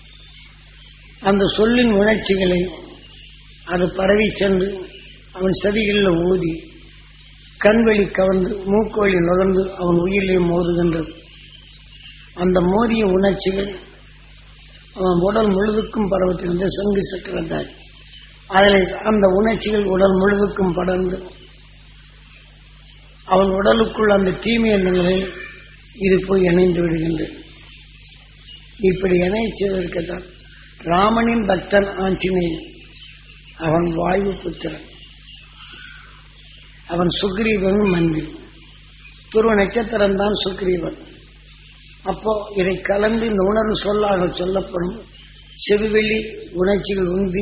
அந்த சொல்லின் உணர்ச்சிகளை அது பரவி சென்று அவன் செவிகளில் ஊதி கண்வழி கவர்ந்து மூக்கு வழி நுகர்ந்து அவன் உயிரிலே மோதுகின்றது அந்த மோதிய உணர்ச்சிகள் அவன் உடல் முழுதுக்கும் பரவத்திருந்த சங்கு சக்கரத்தாய் அதில் அந்த உணர்ச்சிகள் உடல் முழுதுக்கும் படர்ந்து அவன் உடலுக்குள் அந்த தீமை என்ற நிலையில் இது போய் இணைந்து விடுகின்றது இப்படி இணைய செய்வதற்குத்தான் ராமனின் பக்தன் ஆஞ்சநேயன் அவன் வாயு புத்திரன் அவன் சுக்ரீவன் மந்திரி துருவ நட்சத்திரம் தான் சுக்ரீவன் அப்போ இதை கலந்து இந்த உணர்வு சொல்லாக சொல்லப்படும் செவிவெளி உணர்ச்சிகள் உந்தி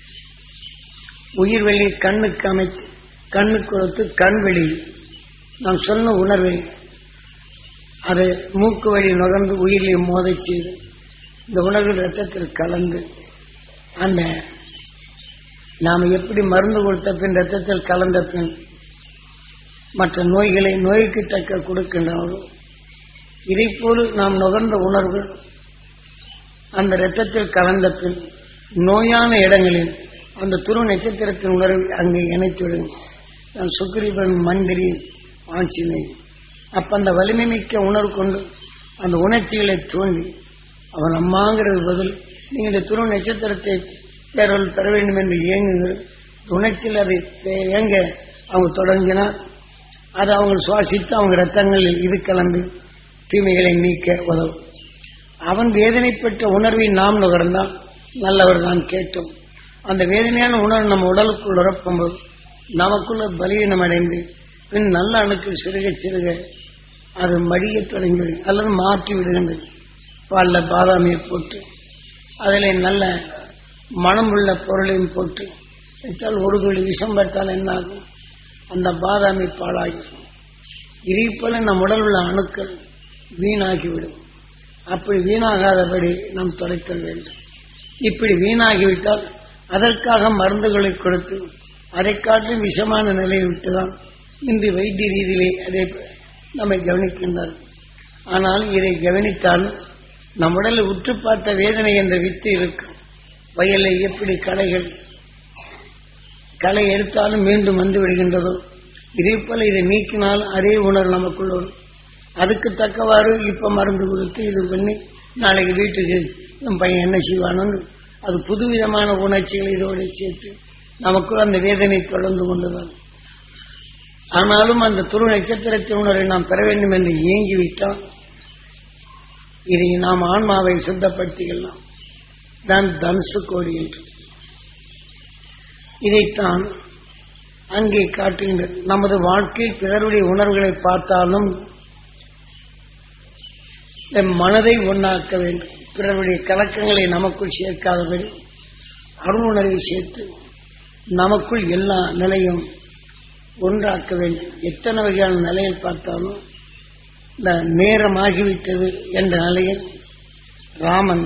உயிர் வெளி கண்ணுக்கு அமைத்து கண்ணுக்கு கொடுத்து கண் வெளி நாம் சொன்ன உணர்வை அது மூக்கு வழி நுகர்ந்து உயிரிலே மோதச் செய்து இந்த உணர்வு ரத்தத்தில் கலந்து அந்த நாம் எப்படி மருந்து கொடுத்த பின் ரத்தத்தில் கலந்த பின் மற்ற நோய்களை நோய்க்கு தக்க கொடுக்கின்றவர்கள் இதை போல் நாம் நுகர்ந்த உணர்வு அந்த இரத்தத்தில் கலந்த பின் நோயான இடங்களில் அந்த துரு நட்சத்திரத்தின் உணர்வை அங்கே இணைத்துவிடும் நான் சுக்ரீவன் மந்திரி ஆட்சினை அப்ப அந்த வலிமை மிக்க உணர்வு கொண்டு அந்த உணர்ச்சிகளை தூண்டி அவன் அம்மாங்கிறது பதில் நீங்க இந்த துரு நட்சத்திரத்தை பேரொல் பெற வேண்டும் என்று இயங்குங்கள் உணர்ச்சியில் அதை ஏங்க அவங்க தொடங்கினால் அதை அவங்க சுவாசித்து அவங்க ரத்தங்களில் இது கலந்து தீமைகளை நீக்க உதவும் அவன் வேதனைப்பட்ட உணர்வை நாம் நுகர்ந்தால் நல்லவர் தான் கேட்டோம் அந்த வேதனையான உணர்வு நம்ம உடலுக்குள் உறப்பும்போது நமக்குள்ள பலவீனம் அடைந்து பின் நல்ல அணுக்கள் சிறுக சிறுக அது மடிய தொடங்கி அல்லது மாற்றி விடுகின்றது பாலில் பாதாமியை போட்டு அதில் நல்ல மனம் உள்ள பொருளையும் போட்டு வைத்தால் ஒரு துளி விஷம் பார்த்தால் என்ன ஆகும் அந்த பாதாமி பாழாகிடும் இதை போல நம் உடல் உள்ள அணுக்கள் வீணாகிவிடும் அப்படி வீணாகாதபடி நாம் தொலைத்தல் வேண்டும் இப்படி வீணாகிவிட்டால் அதற்காக மருந்துகளை கொடுத்து அதை காட்டிலும் விஷமான நிலையை விட்டுதான் இன்று வைத்திய ரீதியிலே அதை நம்மை கவனிக்கின்றார் ஆனால் இதை கவனித்தால் நம் உடலை உற்று பார்த்த வேதனை என்ற வித்து இருக்கும் வயலை எப்படி களைகள் களை எடுத்தாலும் மீண்டும் வந்து விடுகின்றதோ இதே போல இதை நீக்கினால் அதே உணர்வு நமக்குள் வரும் அதுக்கு தக்கவாறு இப்ப மருந்து கொடுத்து இது பண்ணி நாளைக்கு வீட்டுக்கு என் பையன் என்ன செய்வானு அது புதுவிதமான உணர்ச்சிகள் இதோடு சேர்த்து நமக்குள் அந்த வேதனை தொடர்ந்து கொண்டுதான் ஆனாலும் அந்த துரு நட்சத்திரத்தின் உணர்வை நாம் பெற வேண்டும் என்று இயங்கிவிட்டால் இதை நாம் ஆன்மாவை சுத்தப்படுத்திக்கலாம் தான் தனுசு கோடி என்று இதைத்தான் அங்கே காட்டுகின்றது நமது வாழ்க்கையில் பிறருடைய உணர்வுகளை பார்த்தாலும் நம் மனதை ஒன்றாக்க வேண்டும் பிறருடைய கலக்கங்களை நமக்குள் சேர்க்காதபடி அருணுணர்வை சேர்த்து நமக்குள் எல்லா நிலையும் ஒன்றாக்க வேண்டும் எத்தனை வகையான நிலையில் பார்த்தாலும் இந்த நேரமாகிவிட்டது என்ற நிலையில் ராமன்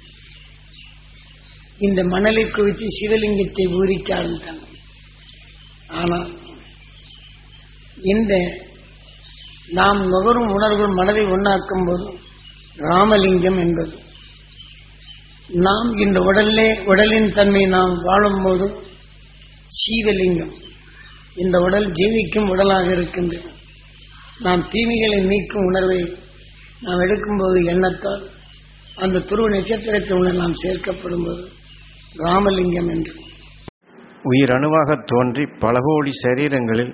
இந்த மணலை குவித்து சிவலிங்கத்தை ஊறிக்க ஆரம்பித்தாங்க ஆனால் இந்த நாம் நுகரும் உணர்வுகள் மனதை ஒன்றாக்கும் போது ராமலிங்கம் என்பது நாம் இந்த உடலிலே உடலின் தன்மை நாம் வாழும்போது சீவலிங்கம் இந்த உடல் ஜீவிக்கும் உடலாக இருக்கின்றது நாம் தீமைகளை நீக்கும் உணர்வை நாம் எடுக்கும்போது எண்ணத்தால் அந்த துருவ நட்சத்திரத்தினுடன் நாம் சேர்க்கப்படும் போது ராமலிங்கம் என்று உயிரணுவாக தோன்றி பல கோடி சரீரங்களில்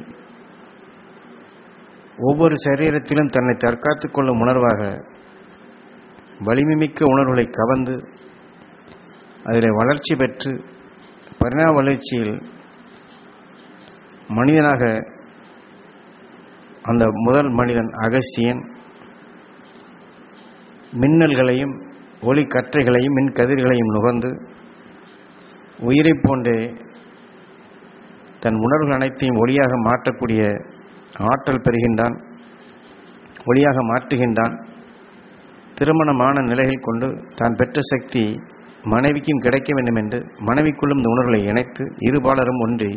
ஒவ்வொரு சரீரத்திலும் தன்னை தற்காத்துக் கொள்ளும் உணர்வாக வலிமைமிக்க உணர்வுகளை கவர்ந்து அதில் வளர்ச்சி பெற்று பரிணாம வளர்ச்சியில் மனிதனாக அந்த முதல் மனிதன் அகஸ்தியன் மின்னல்களையும் ஒளி கற்றைகளையும் மின் கதிர்களையும் நுகர்ந்து உயிரைப் போன்றே தன் உணர்வுகள் அனைத்தையும் ஒளியாக மாற்றக்கூடிய ஆற்றல் பெறுகின்றான் ஒளியாக மாற்றுகின்றான் திருமணமான நிலையில் கொண்டு தான் பெற்ற சக்தி மனைவிக்கும் கிடைக்க வேண்டும் என்று மனைவிக்குள்ளும் இந்த உணர்வுகளை இணைத்து இருபாலரும் ஒன்றி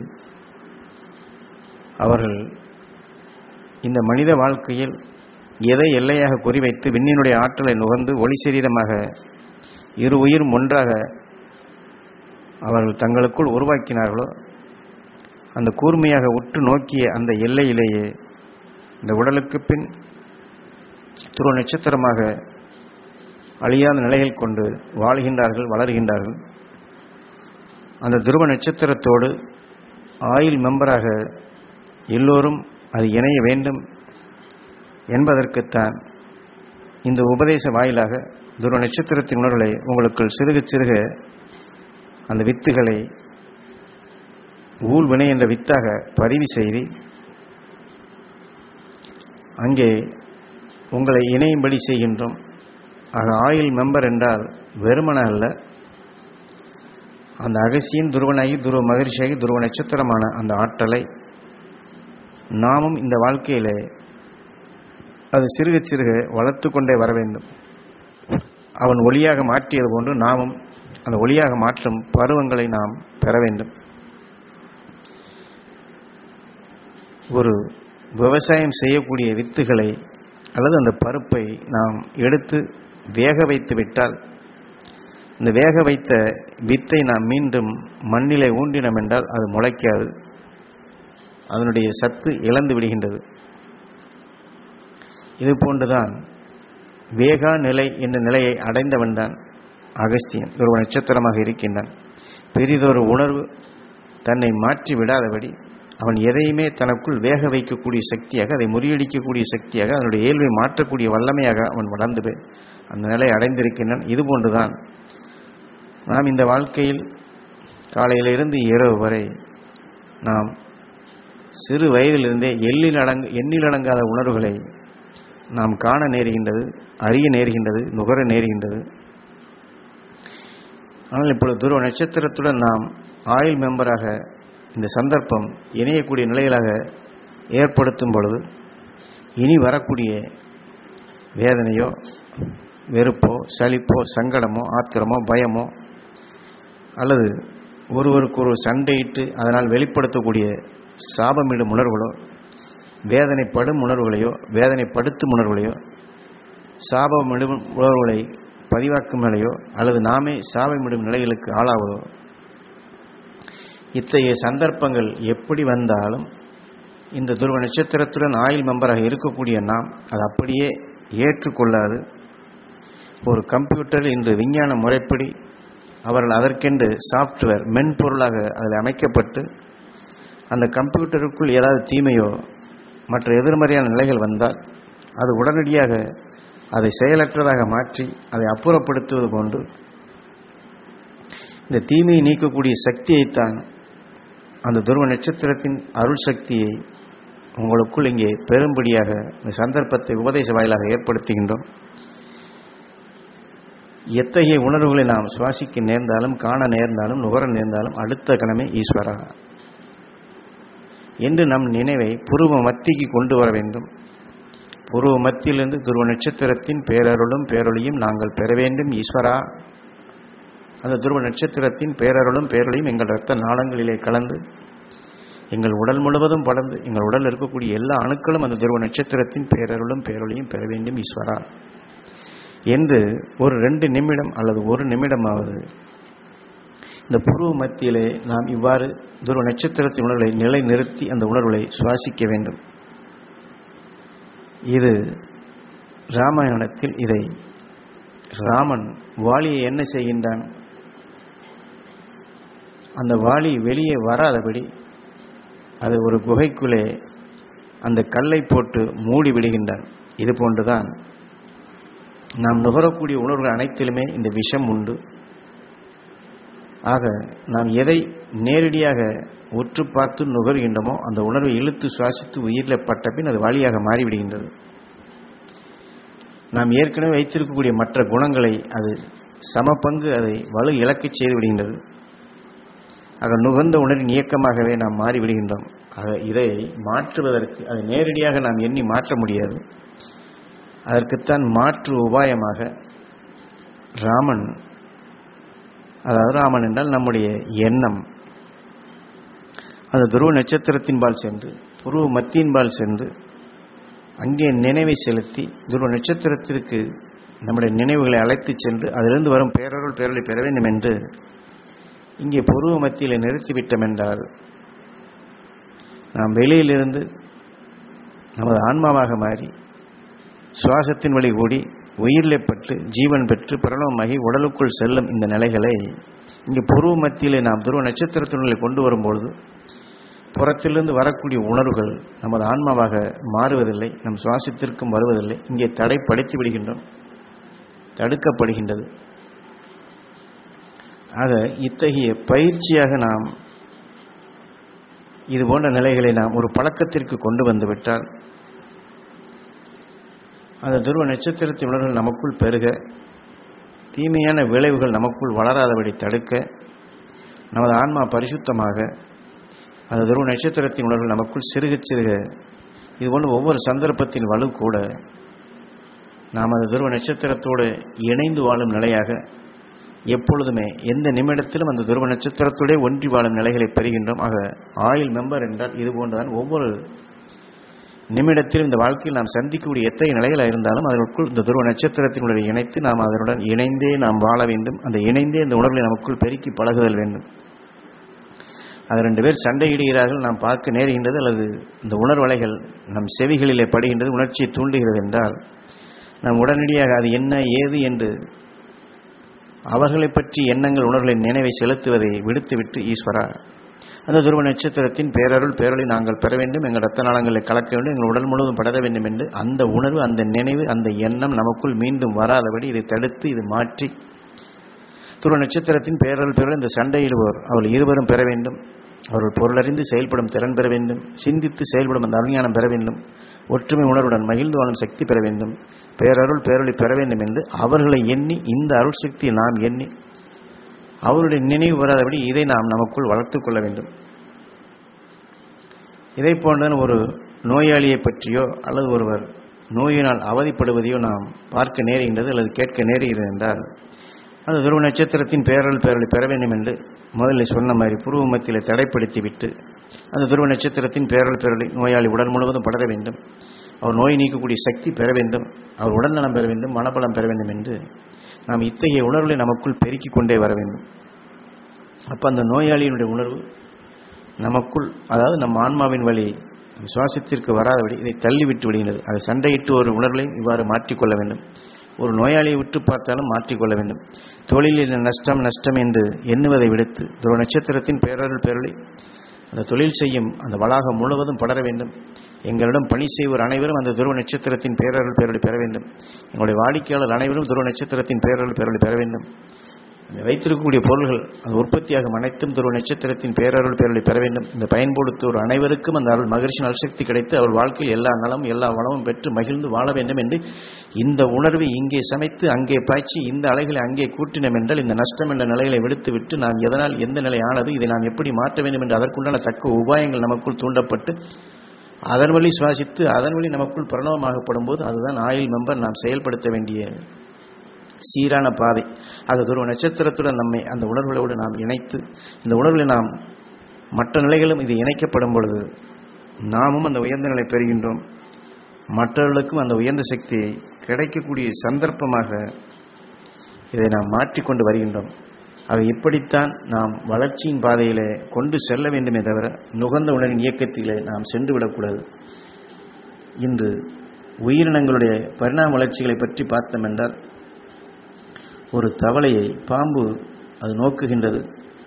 அவர்கள் இந்த மனித வாழ்க்கையில் எதை எல்லையாக குறிவைத்து விண்ணினுடைய ஆற்றலை நுகர்ந்து ஒளி சரீரமாக இரு உயிரும் ஒன்றாக அவர்கள் தங்களுக்குள் உருவாக்கினார்களோ அந்த கூர்மையாக உற்று நோக்கிய அந்த எல்லையிலேயே இந்த உடலுக்கு பின் துருவ நட்சத்திரமாக அழியாத நிலையில் கொண்டு வாழ்கின்றார்கள் வளர்கின்றார்கள் அந்த துருவ நட்சத்திரத்தோடு ஆயில் மெம்பராக எல்லோரும் அது இணைய வேண்டும் என்பதற்குத்தான் இந்த உபதேச வாயிலாக துருவ நட்சத்திரத்தின் உணர்வுகளை உங்களுக்குள் சிறுக சிறுக அந்த வித்துகளை ஊழ்வினை என்ற வித்தாக பதிவு செய்து அங்கே உங்களை இணையும்படி செய்கின்றோம் ஆக ஆயில் மெம்பர் என்றால் வெறுமன அல்ல அந்த அகசியின் துருவனாகி துருவ மகிழ்ச்சியாகி துருவ நட்சத்திரமான அந்த ஆற்றலை நாமும் இந்த வாழ்க்கையிலே அது சிறுக சிறுக வளர்த்து கொண்டே வர வேண்டும் அவன் ஒளியாக மாற்றியது போன்று நாமும் அந்த ஒளியாக மாற்றும் பருவங்களை நாம் பெற வேண்டும் ஒரு விவசாயம் செய்யக்கூடிய வித்துகளை அல்லது அந்த பருப்பை நாம் எடுத்து வேக வைத்து விட்டால் இந்த வேக வைத்த வித்தை நாம் மீண்டும் மண்ணிலே ஊண்டினோம் என்றால் அது முளைக்காது அதனுடைய சத்து இழந்து விடுகின்றது இது போன்றுதான் வேகா நிலை என்ற நிலையை அடைந்தவன் தான் அகஸ்தியன் ஒரு நட்சத்திரமாக இருக்கின்றான் பெரிதொரு உணர்வு தன்னை மாற்றி விடாதபடி அவன் எதையுமே தனக்குள் வேக வைக்கக்கூடிய சக்தியாக அதை முறியடிக்கக்கூடிய சக்தியாக அதனுடைய இயல்பை மாற்றக்கூடிய வல்லமையாக அவன் வளர்ந்து போய் அந்த நிலை அடைந்திருக்கின்றான் இது போன்றுதான் நாம் இந்த வாழ்க்கையில் காலையிலிருந்து இரவு வரை நாம் சிறு வயதிலிருந்தே எண்ணில் அடங்கு எண்ணில் அடங்காத உணர்வுகளை நாம் காண நேருகின்றது அறிய நேருகின்றது நுகர நேருகின்றது ஆனால் இப்பொழுது துருவ நட்சத்திரத்துடன் நாம் ஆயுள் மெம்பராக இந்த சந்தர்ப்பம் இணையக்கூடிய நிலையிலாக ஏற்படுத்தும் பொழுது இனி வரக்கூடிய வேதனையோ வெறுப்போ சலிப்போ சங்கடமோ ஆத்திரமோ பயமோ அல்லது ஒருவருக்கு ஒரு சண்டையிட்டு அதனால் வெளிப்படுத்தக்கூடிய சாபமிடும் உணர்வுகளோ வேதனைப்படும் உணர்வுகளையோ வேதனைப்படுத்தும் உணர்வுகளையோ சாபமிடும் உணர்வுகளை பதிவாக்கும் நிலையோ அல்லது நாமே சாபமிடும் நிலைகளுக்கு ஆளாவதோ இத்தகைய சந்தர்ப்பங்கள் எப்படி வந்தாலும் இந்த துருவ நட்சத்திரத்துடன் ஆயில் மெம்பராக இருக்கக்கூடிய நாம் அது அப்படியே ஏற்றுக்கொள்ளாது ஒரு கம்ப்யூட்டரில் இன்று விஞ்ஞான முறைப்படி அவர்கள் அதற்கென்று சாஃப்ட்வேர் மென்பொருளாக அதில் அமைக்கப்பட்டு அந்த கம்ப்யூட்டருக்குள் ஏதாவது தீமையோ மற்ற எதிர்மறையான நிலைகள் வந்தால் அது உடனடியாக அதை செயலற்றதாக மாற்றி அதை அப்புறப்படுத்துவது போன்று இந்த தீமையை நீக்கக்கூடிய சக்தியைத்தான் அந்த துருவ நட்சத்திரத்தின் அருள் சக்தியை உங்களுக்குள் இங்கே பெரும்படியாக இந்த சந்தர்ப்பத்தை உபதேச வாயிலாக ஏற்படுத்துகின்றோம் எத்தகைய உணர்வுகளை நாம் சுவாசிக்க நேர்ந்தாலும் காண நேர்ந்தாலும் நுகர நேர்ந்தாலும் அடுத்த கணமே ஈஸ்வரா என்று நம் நினைவை புருவ மத்திக்கு கொண்டு வர வேண்டும் புருவ மத்தியிலிருந்து துருவ நட்சத்திரத்தின் பேரருளும் பேரொழியும் நாங்கள் பெற வேண்டும் ஈஸ்வரா அந்த துருவ நட்சத்திரத்தின் பேரருளும் பேரொழியும் எங்கள் இரத்த நாளங்களிலே கலந்து எங்கள் உடல் முழுவதும் படர்ந்து எங்கள் உடல் இருக்கக்கூடிய எல்லா அணுக்களும் அந்த துருவ நட்சத்திரத்தின் பேரருளும் பேரொழியும் பெற வேண்டும் ஈஸ்வரா என்று ஒரு ரெண்டு நிமிடம் அல்லது ஒரு நிமிடமாவது இந்த புருவ மத்தியிலே நாம் இவ்வாறு துருவ நட்சத்திரத்தின் உணர்வுகளை நிலை நிறுத்தி அந்த உணர்வுகளை சுவாசிக்க வேண்டும் இது ராமாயணத்தில் இதை ராமன் வாலியை என்ன செய்கின்றான் அந்த வாலி வெளியே வராதபடி அது ஒரு குகைக்குள்ளே அந்த கல்லை போட்டு மூடி விடுகின்றான் இது போன்றுதான் நாம் நுகரக்கூடிய உணர்வுகள் அனைத்திலுமே இந்த விஷம் உண்டு ஆக நாம் எதை நேரடியாக உற்று பார்த்து நுகர்கின்றோமோ அந்த உணர்வை இழுத்து சுவாசித்து உயிரில் பட்ட பின் அது வழியாக மாறிவிடுகின்றது நாம் ஏற்கனவே வைத்திருக்கக்கூடிய மற்ற குணங்களை அது சம பங்கு அதை வலு இழக்கச் செய்து விடுகின்றது ஆக நுகர்ந்த உணர்வின் இயக்கமாகவே நாம் மாறிவிடுகின்றோம் ஆக இதை மாற்றுவதற்கு அதை நேரடியாக நாம் எண்ணி மாற்ற முடியாது அதற்குத்தான் மாற்று உபாயமாக ராமன் அதாவது ராமன் என்றால் நம்முடைய எண்ணம் அந்த துருவ நட்சத்திரத்தின்பால் சென்று புருவ மத்தியின்பால் சென்று அங்கே நினைவை செலுத்தி துருவ நட்சத்திரத்திற்கு நம்முடைய நினைவுகளை அழைத்துச் சென்று அதிலிருந்து வரும் பேரருள் பேரலை பெற வேண்டும் என்று இங்கே புருவ மத்தியில் நிறுத்திவிட்டோம் என்றால் நாம் வெளியிலிருந்து நமது ஆன்மாவாக மாறி சுவாசத்தின் வழி கூடி உயிரிலே பட்டு ஜீவன் பெற்று பிரணவமாகி உடலுக்குள் செல்லும் இந்த நிலைகளை இங்கே புருவ மத்தியிலே நாம் துருவ நட்சத்திரத்தினுள்ளே கொண்டு வரும்பொழுது புறத்திலிருந்து வரக்கூடிய உணர்வுகள் நமது ஆன்மாவாக மாறுவதில்லை நம் சுவாசத்திற்கும் வருவதில்லை இங்கே தடைப்படுத்தி விடுகின்றோம் தடுக்கப்படுகின்றது ஆக இத்தகைய பயிற்சியாக நாம் இது போன்ற நிலைகளை நாம் ஒரு பழக்கத்திற்கு கொண்டு வந்துவிட்டால் அந்த துருவ நட்சத்திரத்தின் உணர்வுகள் நமக்குள் பெருக தீமையான விளைவுகள் நமக்குள் வளராதபடி தடுக்க நமது ஆன்மா பரிசுத்தமாக அந்த துருவ நட்சத்திரத்தின் உணர்வுகள் நமக்குள் சிறுக சிறுக இதுபோன்று ஒவ்வொரு சந்தர்ப்பத்தின் வலு கூட நாம் அந்த துருவ நட்சத்திரத்தோடு இணைந்து வாழும் நிலையாக எப்பொழுதுமே எந்த நிமிடத்திலும் அந்த துருவ நட்சத்திரத்தோடே ஒன்றி வாழும் நிலைகளை பெறுகின்றோம் ஆக ஆயில் மெம்பர் என்றால் இது போன்றுதான் ஒவ்வொரு நிமிடத்திலும் இந்த வாழ்க்கையில் நாம் சந்திக்கக்கூடிய எத்தகைய நிலைகளாக இருந்தாலும் அதற்குள் இந்த துருவ நட்சத்திரத்தினுடைய இணைத்து நாம் அதனுடன் இணைந்தே நாம் வாழ வேண்டும் அந்த இணைந்தே இந்த உணர்வுகளை நமக்குள் பெருக்கி பழகுதல் வேண்டும் அது ரெண்டு பேர் சண்டையிடுகிறார்கள் நாம் பார்க்க நேருகின்றது அல்லது இந்த உணர்வலைகள் நம் செவிகளிலே படுகின்றது உணர்ச்சியை தூண்டுகிறது என்றால் நாம் உடனடியாக அது என்ன ஏது என்று அவர்களை பற்றி எண்ணங்கள் உணர்வுகளை நினைவை செலுத்துவதை விடுத்துவிட்டு ஈஸ்வரா அந்த துருவ நட்சத்திரத்தின் பேரருள் பேரொழி நாங்கள் பெற வேண்டும் எங்கள் ரத்த நாளங்களை கலக்க வேண்டும் எங்கள் உடல் முழுவதும் படர வேண்டும் என்று அந்த உணர்வு அந்த நினைவு அந்த எண்ணம் நமக்குள் மீண்டும் வராதபடி இதை தடுத்து இது மாற்றி துருவ நட்சத்திரத்தின் பேரருள் பேரொழி இந்த சண்டையிடுவோர் அவள் இருவரும் பெற வேண்டும் அவர்கள் பொருளறிந்து செயல்படும் திறன் பெற வேண்டும் சிந்தித்து செயல்படும் அந்த அருஞானம் பெற வேண்டும் ஒற்றுமை உணர்வுடன் மகிழ்ந்து வாழும் சக்தி பெற வேண்டும் பேரருள் பேரொழி பெற வேண்டும் என்று அவர்களை எண்ணி இந்த அருள் சக்தியை நாம் எண்ணி அவருடைய நினைவு வராதபடி இதை நாம் நமக்குள் வளர்த்துக் கொள்ள வேண்டும் இதை போன்ற ஒரு நோயாளியை பற்றியோ அல்லது ஒருவர் நோயினால் அவதிப்படுவதையோ நாம் பார்க்க நேருகின்றது அல்லது கேட்க நேருகிறது என்றால் அது துருவ நட்சத்திரத்தின் பேரல் பேரலை பெற வேண்டும் என்று முதலில் சொன்ன மாதிரி புருவ மத்தியில் தடைப்படுத்தி விட்டு அந்த துருவ நட்சத்திரத்தின் பேரல் பேரலை நோயாளி உடல் முழுவதும் படர வேண்டும் அவர் நோய் நீக்கக்கூடிய சக்தி பெற வேண்டும் அவர் உடல்நலம் பெற வேண்டும் மனபலம் பெற வேண்டும் என்று நாம் இத்தகைய உணர்வுகளை நமக்குள் பெருக்கிக் கொண்டே வர வேண்டும் அப்போ அந்த நோயாளியினுடைய உணர்வு நமக்குள் அதாவது நம் ஆன்மாவின் வழி சுவாசத்திற்கு வராதபடி இதை தள்ளிவிட்டு விடுகிறது அதை சண்டையிட்டு ஒரு உணர்வையும் இவ்வாறு மாற்றிக்கொள்ள வேண்டும் ஒரு நோயாளியை விட்டு பார்த்தாலும் மாற்றிக்கொள்ள வேண்டும் தொழிலில் நஷ்டம் நஷ்டம் என்று எண்ணுவதை விடுத்து துருவ நட்சத்திரத்தின் பேரருள் பேரலை அந்த தொழில் செய்யும் அந்த வளாகம் முழுவதும் படர வேண்டும் எங்களிடம் பணி செய்வோர் அனைவரும் அந்த துருவ நட்சத்திரத்தின் பேரருள் பேரலை பெற வேண்டும் எங்களுடைய வாடிக்கையாளர் அனைவரும் துருவ நட்சத்திரத்தின் பேரருள் பேரலை பெற வேண்டும் வைத்திருக்கக்கூடிய பொருள்கள் அது உற்பத்தியாகும் அனைத்தும் துருவ நட்சத்திரத்தின் பேரருள் பேரலை பெற வேண்டும் இந்த பயன்படுத்துவோர் அனைவருக்கும் அந்த அருள் மகிழ்ச்சி நல்சக்தி கிடைத்து அவர் வாழ்க்கையில் எல்லா நலமும் எல்லா வளமும் பெற்று மகிழ்ந்து வாழ வேண்டும் என்று இந்த உணர்வை இங்கே சமைத்து அங்கே பாய்ச்சி இந்த அலைகளை அங்கே கூட்டினோம் என்றால் இந்த நஷ்டம் என்ற நிலைகளை விடுத்துவிட்டு நாம் எதனால் எந்த நிலை ஆனது இதை நாம் எப்படி மாற்ற வேண்டும் என்று அதற்குண்டான தக்க உபாயங்கள் நமக்குள் தூண்டப்பட்டு அதன் வழி சுவாசித்து அதன் வழி நமக்குள் பிரணவமாகப்படும் போது அதுதான் ஆயுள் மெம்பர் நாம் செயல்படுத்த வேண்டிய சீரான பாதை அது துருவ நட்சத்திரத்துடன் நம்மை அந்த உணர்வுகளோடு நாம் இணைத்து இந்த உணர்வுகளை நாம் மற்ற நிலைகளும் இது இணைக்கப்படும் பொழுது நாமும் அந்த உயர்ந்த நிலை பெறுகின்றோம் மற்றவர்களுக்கும் அந்த உயர்ந்த சக்தியை கிடைக்கக்கூடிய சந்தர்ப்பமாக இதை நாம் மாற்றிக்கொண்டு வருகின்றோம் அவை இப்படித்தான் நாம் வளர்ச்சியின் பாதையிலே கொண்டு செல்ல வேண்டுமே தவிர நுகர்ந்த உணரின் இயக்கத்திலே நாம் சென்று விடக்கூடாது இன்று உயிரினங்களுடைய பரிணாம வளர்ச்சிகளை பற்றி பார்த்தோம் என்றால் ஒரு தவளையை பாம்பு அது நோக்குகின்றது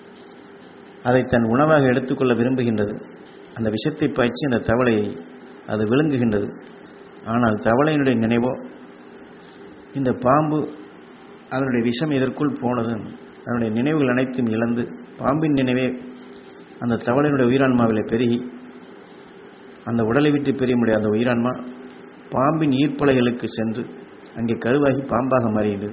அதை தன் உணவாக எடுத்துக்கொள்ள விரும்புகின்றது அந்த விஷத்தை பாய்ச்சி அந்த தவளையை அது விழுங்குகின்றது ஆனால் தவளையினுடைய நினைவோ இந்த பாம்பு அதனுடைய விஷம் இதற்குள் போனது அதனுடைய நினைவுகள் அனைத்தும் இழந்து பாம்பின் நினைவே அந்த தவளையினுடைய உயிரான்மாவிலே பெருகி அந்த உடலை விட்டு பெரிய முடியாத அந்த உயிரான்மா பாம்பின் ஈர்ப்பலைகளுக்கு சென்று அங்கே கருவாகி பாம்பாக மாறுகின்றது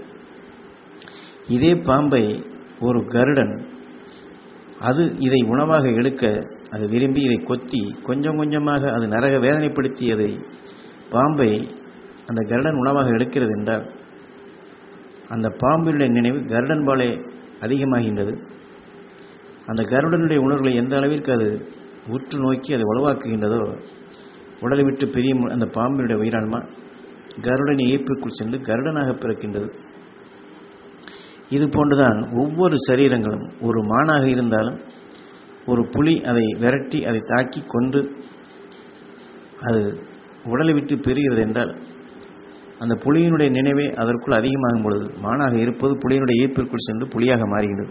இதே பாம்பை ஒரு கருடன் அது இதை உணவாக எடுக்க அது விரும்பி இதை கொத்தி கொஞ்சம் கொஞ்சமாக அது நரக வேதனைப்படுத்தி அதை பாம்பை அந்த கருடன் உணவாக எடுக்கிறது என்றால் அந்த பாம்பினுடைய நினைவு கருடன் பாலே அதிகமாகின்றது அந்த கருடனுடைய உணர்வுகளை எந்த அளவிற்கு அது உற்று நோக்கி அதை வலுவாக்குகின்றதோ உடலை விட்டு பெரிய அந்த பாம்பினுடைய உயிரான்மா கருடன் ஈர்ப்புக்குள் சென்று கருடனாக பிறக்கின்றது இது போன்றுதான் ஒவ்வொரு சரீரங்களும் ஒரு மானாக இருந்தாலும் ஒரு புலி அதை விரட்டி அதை தாக்கி கொண்டு அது உடலை விட்டு பெறுகிறது என்றால் அந்த புலியினுடைய நினைவே அதற்குள் அதிகமாகும் பொழுது மானாக இருப்பது புலியினுடைய ஈர்ப்பிற்குள் சென்று புலியாக மாறுகிறது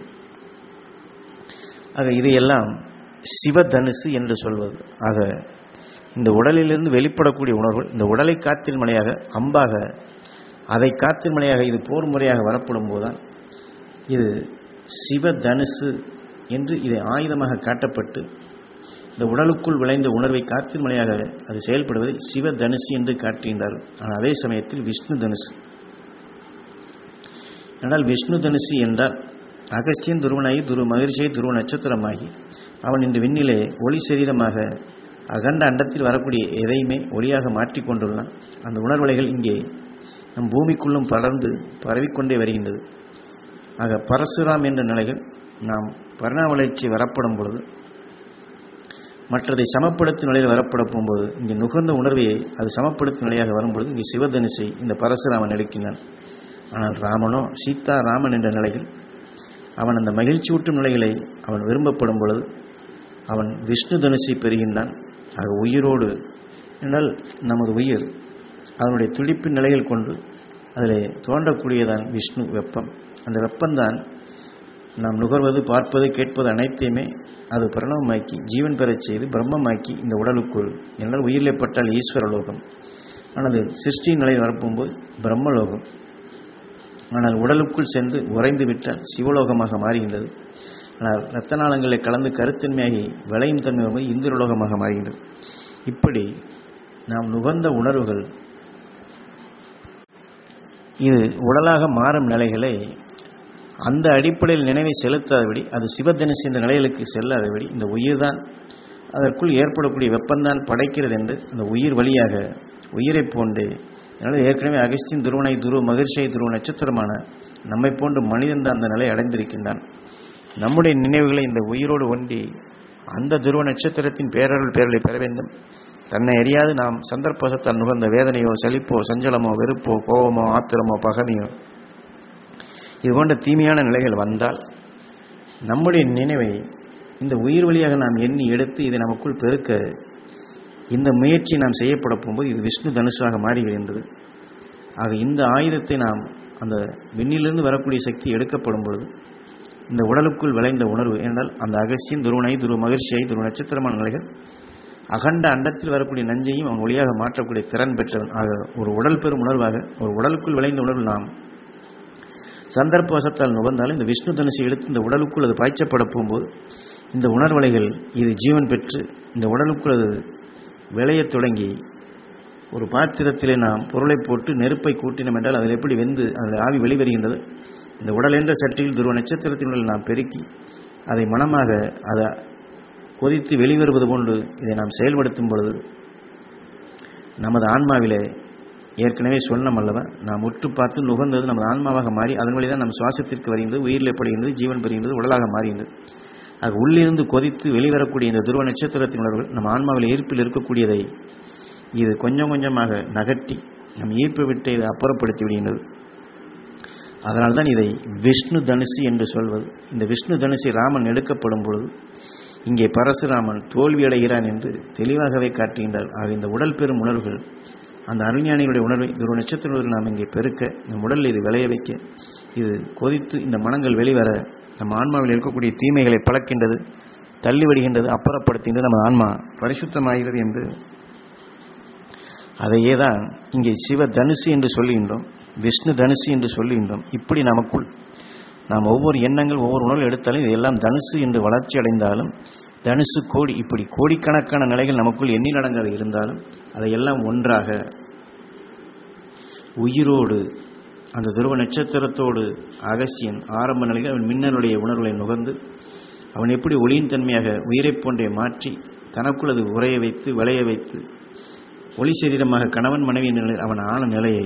ஆக இதையெல்லாம் சிவதனுசு என்று சொல்வது ஆக இந்த உடலிலிருந்து வெளிப்படக்கூடிய உணர்வுகள் இந்த உடலை காத்தில் மலையாக அம்பாக அதை காத்தில் மலையாக இது போர் முறையாக வரப்படும் போதுதான் இது சிவதனுசு என்று இதை ஆயுதமாக காட்டப்பட்டு இந்த உடலுக்குள் விளைந்த உணர்வை காத்தில் மலையாக அது செயல்படுவதை சிவ தனுசு என்று காட்டுகின்றார் ஆனால் அதே சமயத்தில் விஷ்ணு தனுசு ஆனால் விஷ்ணு தனுசு என்றால் அகஸ்தியன் துருவனாகி துரு மகிழ்ச்சியை துருவ நட்சத்திரமாகி அவன் இந்த விண்ணிலே ஒளி சரீரமாக அகண்ட அண்டத்தில் வரக்கூடிய எதையுமே ஒளியாக மாற்றிக்கொண்டுள்ளான் அந்த உணர்வலைகள் இங்கே நம் பூமிக்குள்ளும் படர்ந்து பரவிக்கொண்டே வருகின்றது ஆக பரசுராம் என்ற நிலைகள் நாம் பரிணாம வளர்ச்சி வரப்படும் பொழுது மற்றதை சமப்படுத்தும் நிலையில் வரப்பட போகும்போது இங்கே நுகர்ந்த உணர்வையை அது சமப்படுத்தும் நிலையாக வரும்பொழுது இங்கே சிவதனுசை இந்த பரசுராமன் எடுக்கின்றான் ஆனால் ராமனோ சீதா ராமன் என்ற நிலையில் அவன் அந்த மகிழ்ச்சியூட்டும் நிலைகளை அவன் விரும்பப்படும் பொழுது அவன் விஷ்ணு தனுசை பெறுகின்றான் ஆக உயிரோடு என்றால் நமது உயிர் அதனுடைய துடிப்பின் நிலைகள் கொண்டு அதில் தோன்றக்கூடியதான் விஷ்ணு வெப்பம் அந்த வெப்பம்தான் நாம் நுகர்வது பார்ப்பது கேட்பது அனைத்தையுமே அது பிரணவமாக்கி ஜீவன் பெறச் செய்து பிரம்மமாக்கி இந்த உடலுக்குள் என்றால் உயிரிலே பட்டால் ஈஸ்வர லோகம் ஆனால் சிருஷ்டி நிலையில் வரப்போகும்போது பிரம்மலோகம் ஆனால் உடலுக்குள் சென்று உறைந்து விட்டால் சிவலோகமாக மாறுகின்றது ஆனால் இரத்த நாளங்களில் கலந்து கருத்தன்மையாகி விளையும் தன்மை வரும்போது இந்திரலோகமாக மாறுகின்றது இப்படி நாம் நுகர்ந்த உணர்வுகள் இது உடலாக மாறும் நிலைகளை அந்த அடிப்படையில் நினைவை செலுத்தாதபடி அது சிவதனுசு என்ற நிலைகளுக்கு செல்லாதபடி இந்த உயிர்தான் அதற்குள் ஏற்படக்கூடிய வெப்பம்தான் படைக்கிறது என்று அந்த உயிர் வழியாக உயிரை போன்று அதனால் ஏற்கனவே அகஸ்தின் துருவனை துருவ மகிழ்ச்சியை துருவ நட்சத்திரமான நம்மை போன்று மனிதன் தான் அந்த நிலை அடைந்திருக்கின்றான் நம்முடைய நினைவுகளை இந்த உயிரோடு ஒன்றி அந்த துருவ நட்சத்திரத்தின் பேரருள் பேரலை பெற வேண்டும் தன்னை அறியாது நாம் சந்தர்ப்பசத்தால் நுகர்ந்த வேதனையோ சலிப்போ சஞ்சலமோ வெறுப்போ கோபமோ ஆத்திரமோ பகமையோ இது போன்ற தீமையான நிலைகள் வந்தால் நம்முடைய நினைவை இந்த உயிர் வழியாக நாம் எண்ணி எடுத்து இதை நமக்குள் பெருக்க இந்த முயற்சி நாம் செய்யப்பட போகும்போது இது விஷ்ணு தனுஷாக மாறிவிடுகின்றது ஆக இந்த ஆயுதத்தை நாம் அந்த விண்ணிலிருந்து வரக்கூடிய சக்தி எடுக்கப்படும் பொழுது இந்த உடலுக்குள் விளைந்த உணர்வு என்றால் அந்த அகசியம் துருவனை துருவ மகிழ்ச்சியை துருவ நட்சத்திரமான நிலைகள் அகண்ட அண்டத்தில் வரக்கூடிய நஞ்சையும் அவன் ஒளியாக மாற்றக்கூடிய திறன் பெற்றவன் ஆக ஒரு உடல் பெறும் உணர்வாக ஒரு உடலுக்குள் விளைந்த உணர்வு நாம் சந்தர்ப்பவசத்தால் நுகர்ந்தாலும் இந்த விஷ்ணு தனுசை எடுத்து இந்த உடலுக்குள் அது பாய்ச்சப்பட போகும்போது இந்த உணர்வலைகள் இது ஜீவன் பெற்று இந்த உடலுக்குள் அது விளையத் தொடங்கி ஒரு பாத்திரத்திலே நாம் பொருளை போட்டு நெருப்பை கூட்டினோம் என்றால் அதில் எப்படி வெந்து அதில் ஆவி வெளிவருகின்றது இந்த உடல் என்ற சட்டியில் துருவ நட்சத்திரத்தினுள் நாம் பெருக்கி அதை மனமாக அதை கொதித்து வெளிவருவது போன்று இதை நாம் செயல்படுத்தும் பொழுது நமது ஆன்மாவிலே ஏற்கனவே சொன்னோம் அல்லவா நாம் உற்று பார்த்து நுகர்ந்தது நமது ஆன்மாவாக மாறி அதன் வழி தான் நம் சுவாசத்திற்கு வருகின்றது உயிரில் படுகின்றது ஜீவன் பெறுகின்றது உடலாக மாறுகின்றது ஆக உள்ளிருந்து கொதித்து வெளிவரக்கூடிய இந்த துருவ நட்சத்திரத்தின் உணர்வுகள் நம் ஆன்மாவில் ஈர்ப்பில் இருக்கக்கூடியதை இது கொஞ்சம் கொஞ்சமாக நகட்டி நம் ஈர்ப்பு விட்டு இதை அப்புறப்படுத்தி விடுகின்றது அதனால்தான் இதை விஷ்ணு தனுசு என்று சொல்வது இந்த விஷ்ணு தனுசை ராமன் எடுக்கப்படும் பொழுது இங்கே பரசுராமன் தோல்வியடைகிறான் என்று தெளிவாகவே காட்டுகின்றார் ஆக இந்த உடல் பெறும் உணர்வுகள் அந்த அருஞானிகளுடைய உணர்வை ஒரு நட்சத்திர நாம் இங்கே பெருக்க நம் உடலில் இது விளைய வைக்க இது கொதித்து இந்த மனங்கள் வெளிவர நம் ஆன்மாவில் இருக்கக்கூடிய தீமைகளை பழக்கின்றது தள்ளிவிடுகின்றது அப்புறப்படுத்துகின்றது நம்ம ஆன்மா பரிசுத்தமாகிறது என்று அதையே தான் இங்கே சிவ தனுசு என்று சொல்லுகின்றோம் விஷ்ணு தனுசு என்று சொல்லுகின்றோம் இப்படி நமக்குள் நாம் ஒவ்வொரு எண்ணங்கள் ஒவ்வொரு உணர்வு எடுத்தாலும் இதெல்லாம் தனுசு என்று வளர்ச்சி அடைந்தாலும் தனுசு கோடி இப்படி கோடிக்கணக்கான நிலைகள் நமக்குள் எண்ணி நடங்காது இருந்தாலும் அதையெல்லாம் ஒன்றாக உயிரோடு அந்த துருவ நட்சத்திரத்தோடு அகசியன் ஆரம்ப நிலையில் அவன் மின்னலுடைய உணர்வுகளை நுகர்ந்து அவன் எப்படி ஒளியின் தன்மையாக உயிரைப் போன்றே மாற்றி தனக்குள் அது உரைய வைத்து விளைய வைத்து ஒளி சரீரமாக கணவன் மனைவி நிலை அவன் ஆன நிலையை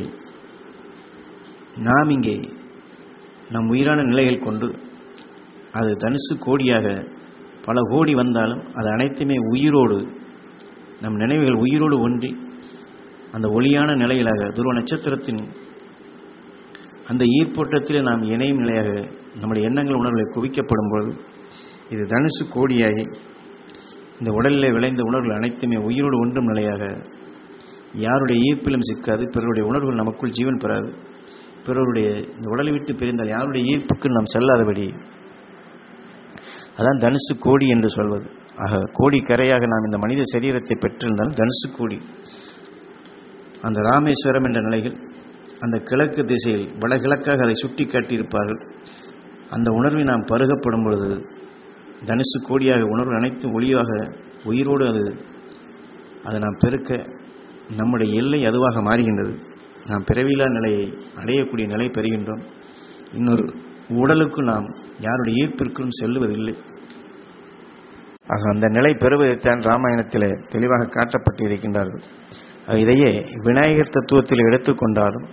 நாம் இங்கே நம் உயிரான நிலைகள் கொண்டு அது தனுசு கோடியாக பல கோடி வந்தாலும் அது அனைத்துமே உயிரோடு நம் நினைவுகள் உயிரோடு ஒன்றி அந்த ஒளியான நிலையிலாக துருவ நட்சத்திரத்தின் அந்த ஈர்ப்போட்டத்திலே நாம் இணையும் நிலையாக நம்முடைய எண்ணங்கள் உணர்வுகளை குவிக்கப்படும் பொழுது இது தனுசு கோடியாகி இந்த உடலிலே விளைந்த உணர்வுகள் அனைத்துமே உயிரோடு ஒன்றும் நிலையாக யாருடைய ஈர்ப்பிலும் சிக்காது பிறருடைய உணர்வுகள் நமக்குள் ஜீவன் பெறாது பிறருடைய இந்த உடலை விட்டு பிரிந்தால் யாருடைய ஈர்ப்புக்கு நாம் செல்லாதபடி அதான் தனுசு கோடி என்று சொல்வது ஆக கோடி கரையாக நாம் இந்த மனித சரீரத்தை பெற்றிருந்தாலும் தனுசு கோடி அந்த ராமேஸ்வரம் என்ற நிலையில் அந்த கிழக்கு திசையில் வடகிழக்காக அதை சுட்டி காட்டியிருப்பார்கள் அந்த உணர்வை நாம் பருகப்படும் பொழுது தனுசு கோடியாக உணர்வு அனைத்து ஒளியாக உயிரோடு அது அதை நாம் பெருக்க நம்முடைய எல்லை அதுவாக மாறுகின்றது நாம் பிறவிலா நிலையை அடையக்கூடிய நிலை பெறுகின்றோம் இன்னொரு உடலுக்கு நாம் யாருடைய ஈர்ப்பிற்கும் செல்லுவதில்லை ஆக அந்த நிலை பெறுவதைத்தான் ராமாயணத்தில் தெளிவாக காட்டப்பட்டிருக்கின்றார்கள் இதையே விநாயகர் தத்துவத்தில் எடுத்துக்கொண்டாலும்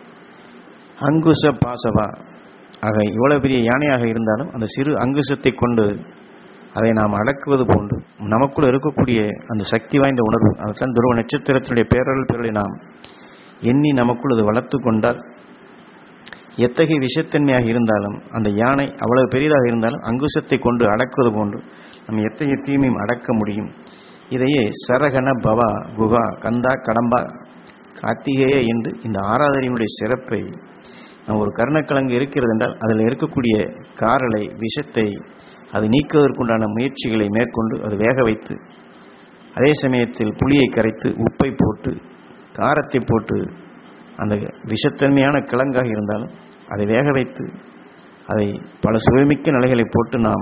அங்குச பாசவா ஆக இவ்வளவு பெரிய யானையாக இருந்தாலும் அந்த சிறு அங்குசத்தை கொண்டு அதை நாம் அடக்குவது போன்று நமக்குள் இருக்கக்கூடிய அந்த சக்தி வாய்ந்த உணர்வு அதுதான் துருவ நட்சத்திரத்தினுடைய பேரல் பேரலை நாம் எண்ணி நமக்குள் அது வளர்த்து கொண்டால் எத்தகைய விஷத்தன்மையாக இருந்தாலும் அந்த யானை அவ்வளவு பெரியதாக இருந்தாலும் அங்குசத்தை கொண்டு அடக்குவது போன்று நம்ம எத்தகைய தீமையும் அடக்க முடியும் இதையே சரகண பவா குகா கந்தா கடம்பா கார்த்திகேய என்று இந்த ஆராதனையினுடைய சிறப்பை ஒரு கருணக்கிழங்கு இருக்கிறது என்றால் அதில் இருக்கக்கூடிய காரலை விஷத்தை அது நீக்குவதற்குண்டான முயற்சிகளை மேற்கொண்டு அது வேக வைத்து அதே சமயத்தில் புளியை கரைத்து உப்பை போட்டு காரத்தை போட்டு அந்த விஷத்தன்மையான கிழங்காக இருந்தாலும் அதை வேக வைத்து அதை பல சுவைமிக்க நிலைகளை போட்டு நாம்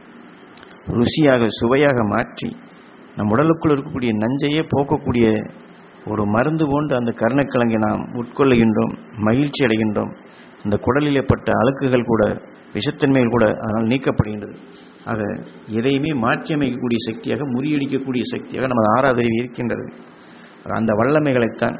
ருசியாக சுவையாக மாற்றி நம் உடலுக்குள் இருக்கக்கூடிய நஞ்சையே போக்கக்கூடிய ஒரு மருந்து போன்று அந்த கருணக்கிழங்கை நாம் உட்கொள்ளுகின்றோம் மகிழ்ச்சி அடைகின்றோம் இந்த குடலில் ஏற்பட்ட அழுக்குகள் கூட விஷத்தன்மைகள் கூட அதனால் நீக்கப்படுகின்றது ஆக எதையுமே மாற்றி அமைக்கக்கூடிய சக்தியாக முறியடிக்கக்கூடிய சக்தியாக நமது ஆறாதறிவு இருக்கின்றது அந்த வல்லமைகளைத்தான்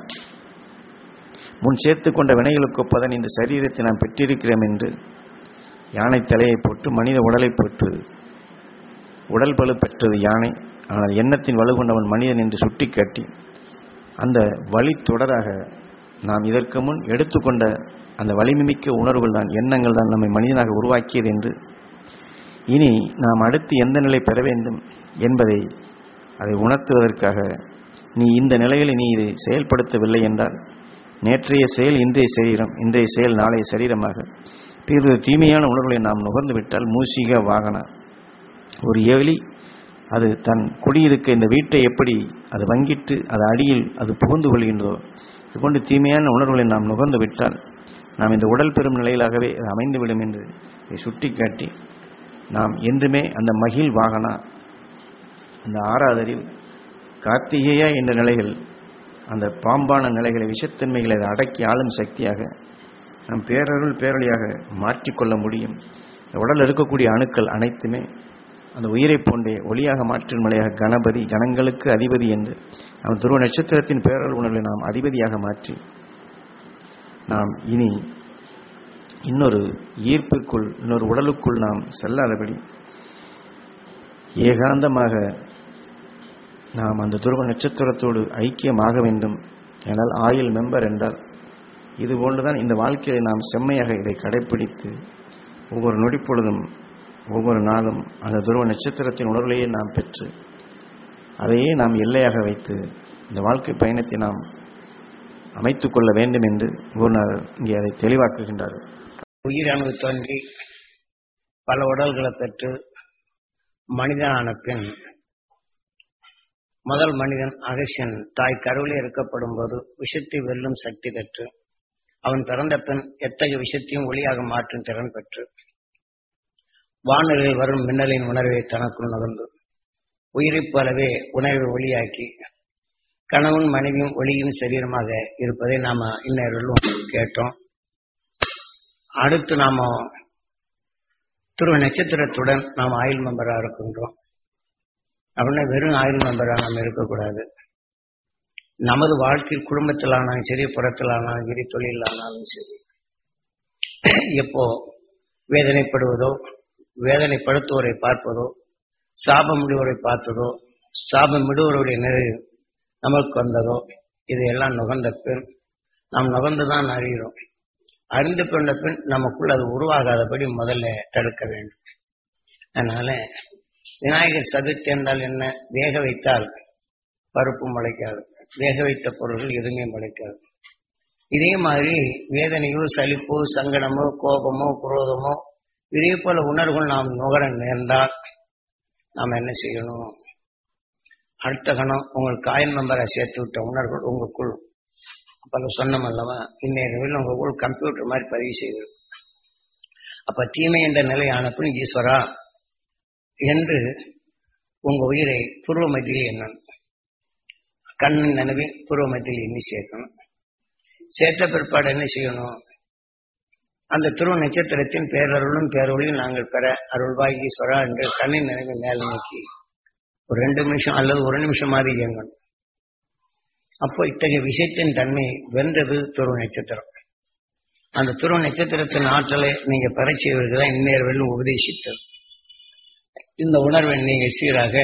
முன் சேர்த்து கொண்ட வினைகளுக்கு ஒப்பதன் இந்த சரீரத்தை நாம் பெற்றிருக்கிறோம் என்று யானை தலையை போட்டு மனித உடலை போட்டு உடல் பலு பெற்றது யானை ஆனால் எண்ணத்தின் வலு கொண்டவன் மனிதன் என்று சுட்டிக்காட்டி அந்த வழி தொடராக நாம் இதற்கு முன் எடுத்துக்கொண்ட அந்த வலிமைமிக்க உணர்வுகள் தான் எண்ணங்கள் தான் நம்மை மனிதனாக உருவாக்கியது என்று இனி நாம் அடுத்து எந்த நிலை பெற வேண்டும் என்பதை அதை உணர்த்துவதற்காக நீ இந்த நிலையில் நீ இதை செயல்படுத்தவில்லை என்றால் நேற்றைய செயல் இன்றைய சரீரம் இன்றைய செயல் நாளைய சரீரமாக பிறகு தீமையான உணர்வுகளை நாம் நுகர்ந்து விட்டால் மூசிக வாகன ஒரு எலி அது தன் குடியிருக்க இந்த வீட்டை எப்படி அது வங்கிட்டு அது அடியில் அது புகுந்து கொள்கின்றதோ இது கொண்டு தீமையான உணர்வுகளை நாம் நுகர்ந்து விட்டால் நாம் இந்த உடல் பெறும் நிலையிலாகவே அது அமைந்துவிடும் என்று இதை சுட்டிக்காட்டி நாம் என்றுமே அந்த மகிழ் வாகனா அந்த ஆறாவது அறிவு கார்த்திகேயா என்ற நிலைகள் அந்த பாம்பான நிலைகளை விஷத்தன்மைகளை அதை அடக்கி ஆளும் சக்தியாக நம் பேரருள் பேரொழியாக மாற்றிக்கொள்ள முடியும் இந்த உடலில் இருக்கக்கூடிய அணுக்கள் அனைத்துமே அந்த உயிரை போன்றே ஒளியாக மாற்றும் நிலையாக கணபதி கணங்களுக்கு அதிபதி என்று நம் துருவ நட்சத்திரத்தின் பேரல் உணர்வை நாம் அதிபதியாக மாற்றி நாம் இனி இன்னொரு ஈர்ப்பிற்குள் இன்னொரு உடலுக்குள் நாம் செல்லாதபடி ஏகாந்தமாக நாம் அந்த துருவ நட்சத்திரத்தோடு ஐக்கியமாக வேண்டும் என்றால் ஆயுள் மெம்பர் என்றால் இது போன்றுதான் இந்த வாழ்க்கையை நாம் செம்மையாக இதை கடைப்பிடித்து ஒவ்வொரு நொடிப்பொழுதும் ஒவ்வொரு நாளும் அந்த துருவ நட்சத்திரத்தின் உணர்வுலையே நாம் பெற்று அதையே நாம் எல்லையாக வைத்து இந்த வாழ்க்கை பயணத்தை நாம் அமைத்துக் கொள்ள வேண்டும் என்று குருநாதர் இங்கே அதை தெளிவாக்குகின்றார் உயிரானது தோன்றி பல உடல்களை பெற்று மனிதனான பின் முதல் மனிதன் அகசியன் தாய் கருவிலே இருக்கப்படும் போது விஷத்தை வெல்லும் சக்தி பெற்று அவன் பிறந்த பின் எத்தகைய விஷயத்தையும் ஒளியாக மாற்றும் திறன் பெற்று வானலில் வரும் மின்னலின் உணர்வை தனக்குள் நுகர்ந்து உயிரைப் போலவே உணர்வை ஒளியாக்கி கணவன் மனைவியும் ஒளியும் சரீரமாக இருப்பதை நாம இன்னொருளும் கேட்டோம் அடுத்து நாம துருவ நட்சத்திரத்துடன் நாம் ஆயுள் மெம்பரா இருக்கின்றோம் அப்படின்னா வெறும் ஆயுள் மெம்பரா நாம் இருக்கக்கூடாது நமது வாழ்க்கையில் குடும்பத்தில் ஆனாலும் சரி புறத்தில் ஆனாலும் சரி தொழில் ஆனாலும் சரி எப்போ வேதனைப்படுவதோ வேதனைப்படுத்துவோரை பார்ப்பதோ சாபம் விடுவோரை பார்த்ததோ சாபம் விடுவோருடைய நிலை நமக்கு வந்ததோ இதையெல்லாம் நுகர்ந்த பின் நாம் நுகர்ந்துதான் அறிகிறோம் அறிந்து கொண்ட பின் நமக்குள் அது உருவாகாதபடி முதல்ல தடுக்க வேண்டும் அதனால விநாயகர் சதுர்த்தி என்றால் என்ன வேக வைத்தால் பருப்பு முளைக்காது வேக வைத்த பொருள்கள் எதுவுமே முளைக்காது இதே மாதிரி வேதனையோ சலிப்போ சங்கடமோ கோபமோ குரோதமோ இதே போல உணர்வுகள் நாம் நுகர நேர்ந்தால் நாம் என்ன செய்யணும் அடுத்த கணம் உங்கள் காயின் மெம்பரை சேர்த்து விட்ட உணர்வுகள் உங்களுக்குள் அப்ப சொன்னோம் அல்லவா இன்னைக்கு உங்களுக்குள் கம்ப்யூட்டர் மாதிரி பதிவு செய்து அப்ப தீமை என்ற நிலை ஆனப்பின் ஈஸ்வரா என்று உங்க உயிரை பூர்வ மத்தியில் எண்ணணும் கண்ணின் நினைவை பூர்வ மத்தியில் எண்ணி சேர்க்கணும் சேர்த்த பிற்பாடு என்ன செய்யணும் அந்த துருவ நட்சத்திரத்தின் பேரருளும் பேரொழியும் நாங்கள் பெற அருள்வாய் ஈஸ்வரா என்று கண்ணின் நினைவை மேல் நோக்கி ஒரு ரெண்டு நிமிஷம் அல்லது ஒரு நிமிஷம் மாதிரி இயங்கணும் அப்போ இத்தகைய விஷயத்தின் தன்மை வென்றது துருவ நட்சத்திரம் அந்த துருவ நட்சத்திரத்தின் ஆற்றலை நீங்க பெற செய்வதற்கு தான் இந்நேர்வெல்லும் உபதேசித்தது இந்த உணர்வை நீங்க சீராக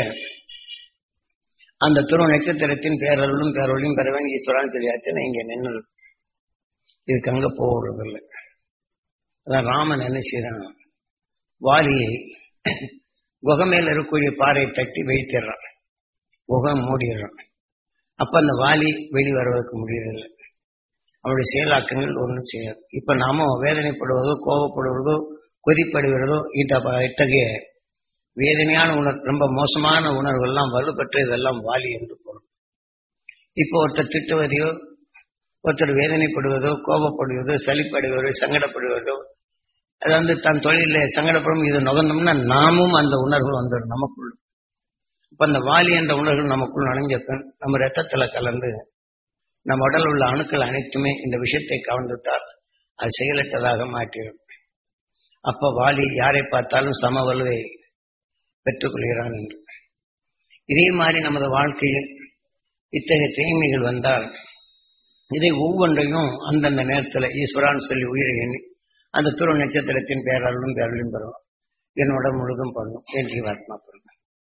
அந்த துருவ நட்சத்திரத்தின் பேரருளும் பேரொழியும் பெறவேன் ஈஸ்வரான்னு சொல்லியாச்சு நீங்க நின்று இதுக்கு அங்க போறதில்லை அதான் ராமன் என்ன செய்யறான் வாலியை குகை மேல இருக்கக்கூடிய பாறையை தட்டி வைத்திடுறான் குகை மூடிடுறான் அப்ப அந்த வாலி வெளி வருவதற்கு முடியறதில்லை அவருடைய செயலாக்கங்கள் ஒன்றும் செய்யாது இப்ப நாம வேதனைப்படுவதோ கோபப்படுவதோ கொதிப்படுகிறதோ இந்த இத்தகைய வேதனையான உணர்வு ரொம்ப மோசமான உணர்வு எல்லாம் வலுப்பெற்ற இதெல்லாம் வாலி என்று பொருள் இப்போ ஒருத்தர் திட்டுவதையோ ஒருத்தர் வேதனைப்படுவதோ கோபப்படுவதோ சளிப்படுவதோ சங்கடப்படுவதோ அது வந்து தன் தொழிலில் சங்கடப்படும் இது நுகர்ந்தோம்னா நாமும் அந்த உணர்வு வந்துடும் நமக்குள் இப்ப அந்த வாலி என்ற உணர்வு நமக்குள் நுழைஞ்ச பின் நம்ம ரத்தத்துல கலந்து நம்ம உடல் உள்ள அணுக்கள் அனைத்துமே இந்த விஷயத்தை கவர்ந்துட்டால் அது செயலற்றதாக மாற்றிடும் அப்ப வாலி யாரை பார்த்தாலும் சம வலுவை பெற்றுக்கொள்கிறான் என்று இதே மாதிரி நமது வாழ்க்கையில் இத்தகைய தீமைகள் வந்தால் இதை ஒவ்வொன்றையும் அந்தந்த நேரத்தில் ஈஸ்வரான்னு சொல்லி உயிரை எண்ணி அந்த துருவ நட்சத்திரத்தின் பேரருளும் பேரலும் பெறும் என்னோட முழுதும் பண்ணும் என்று ஆத்மா பண்ணும்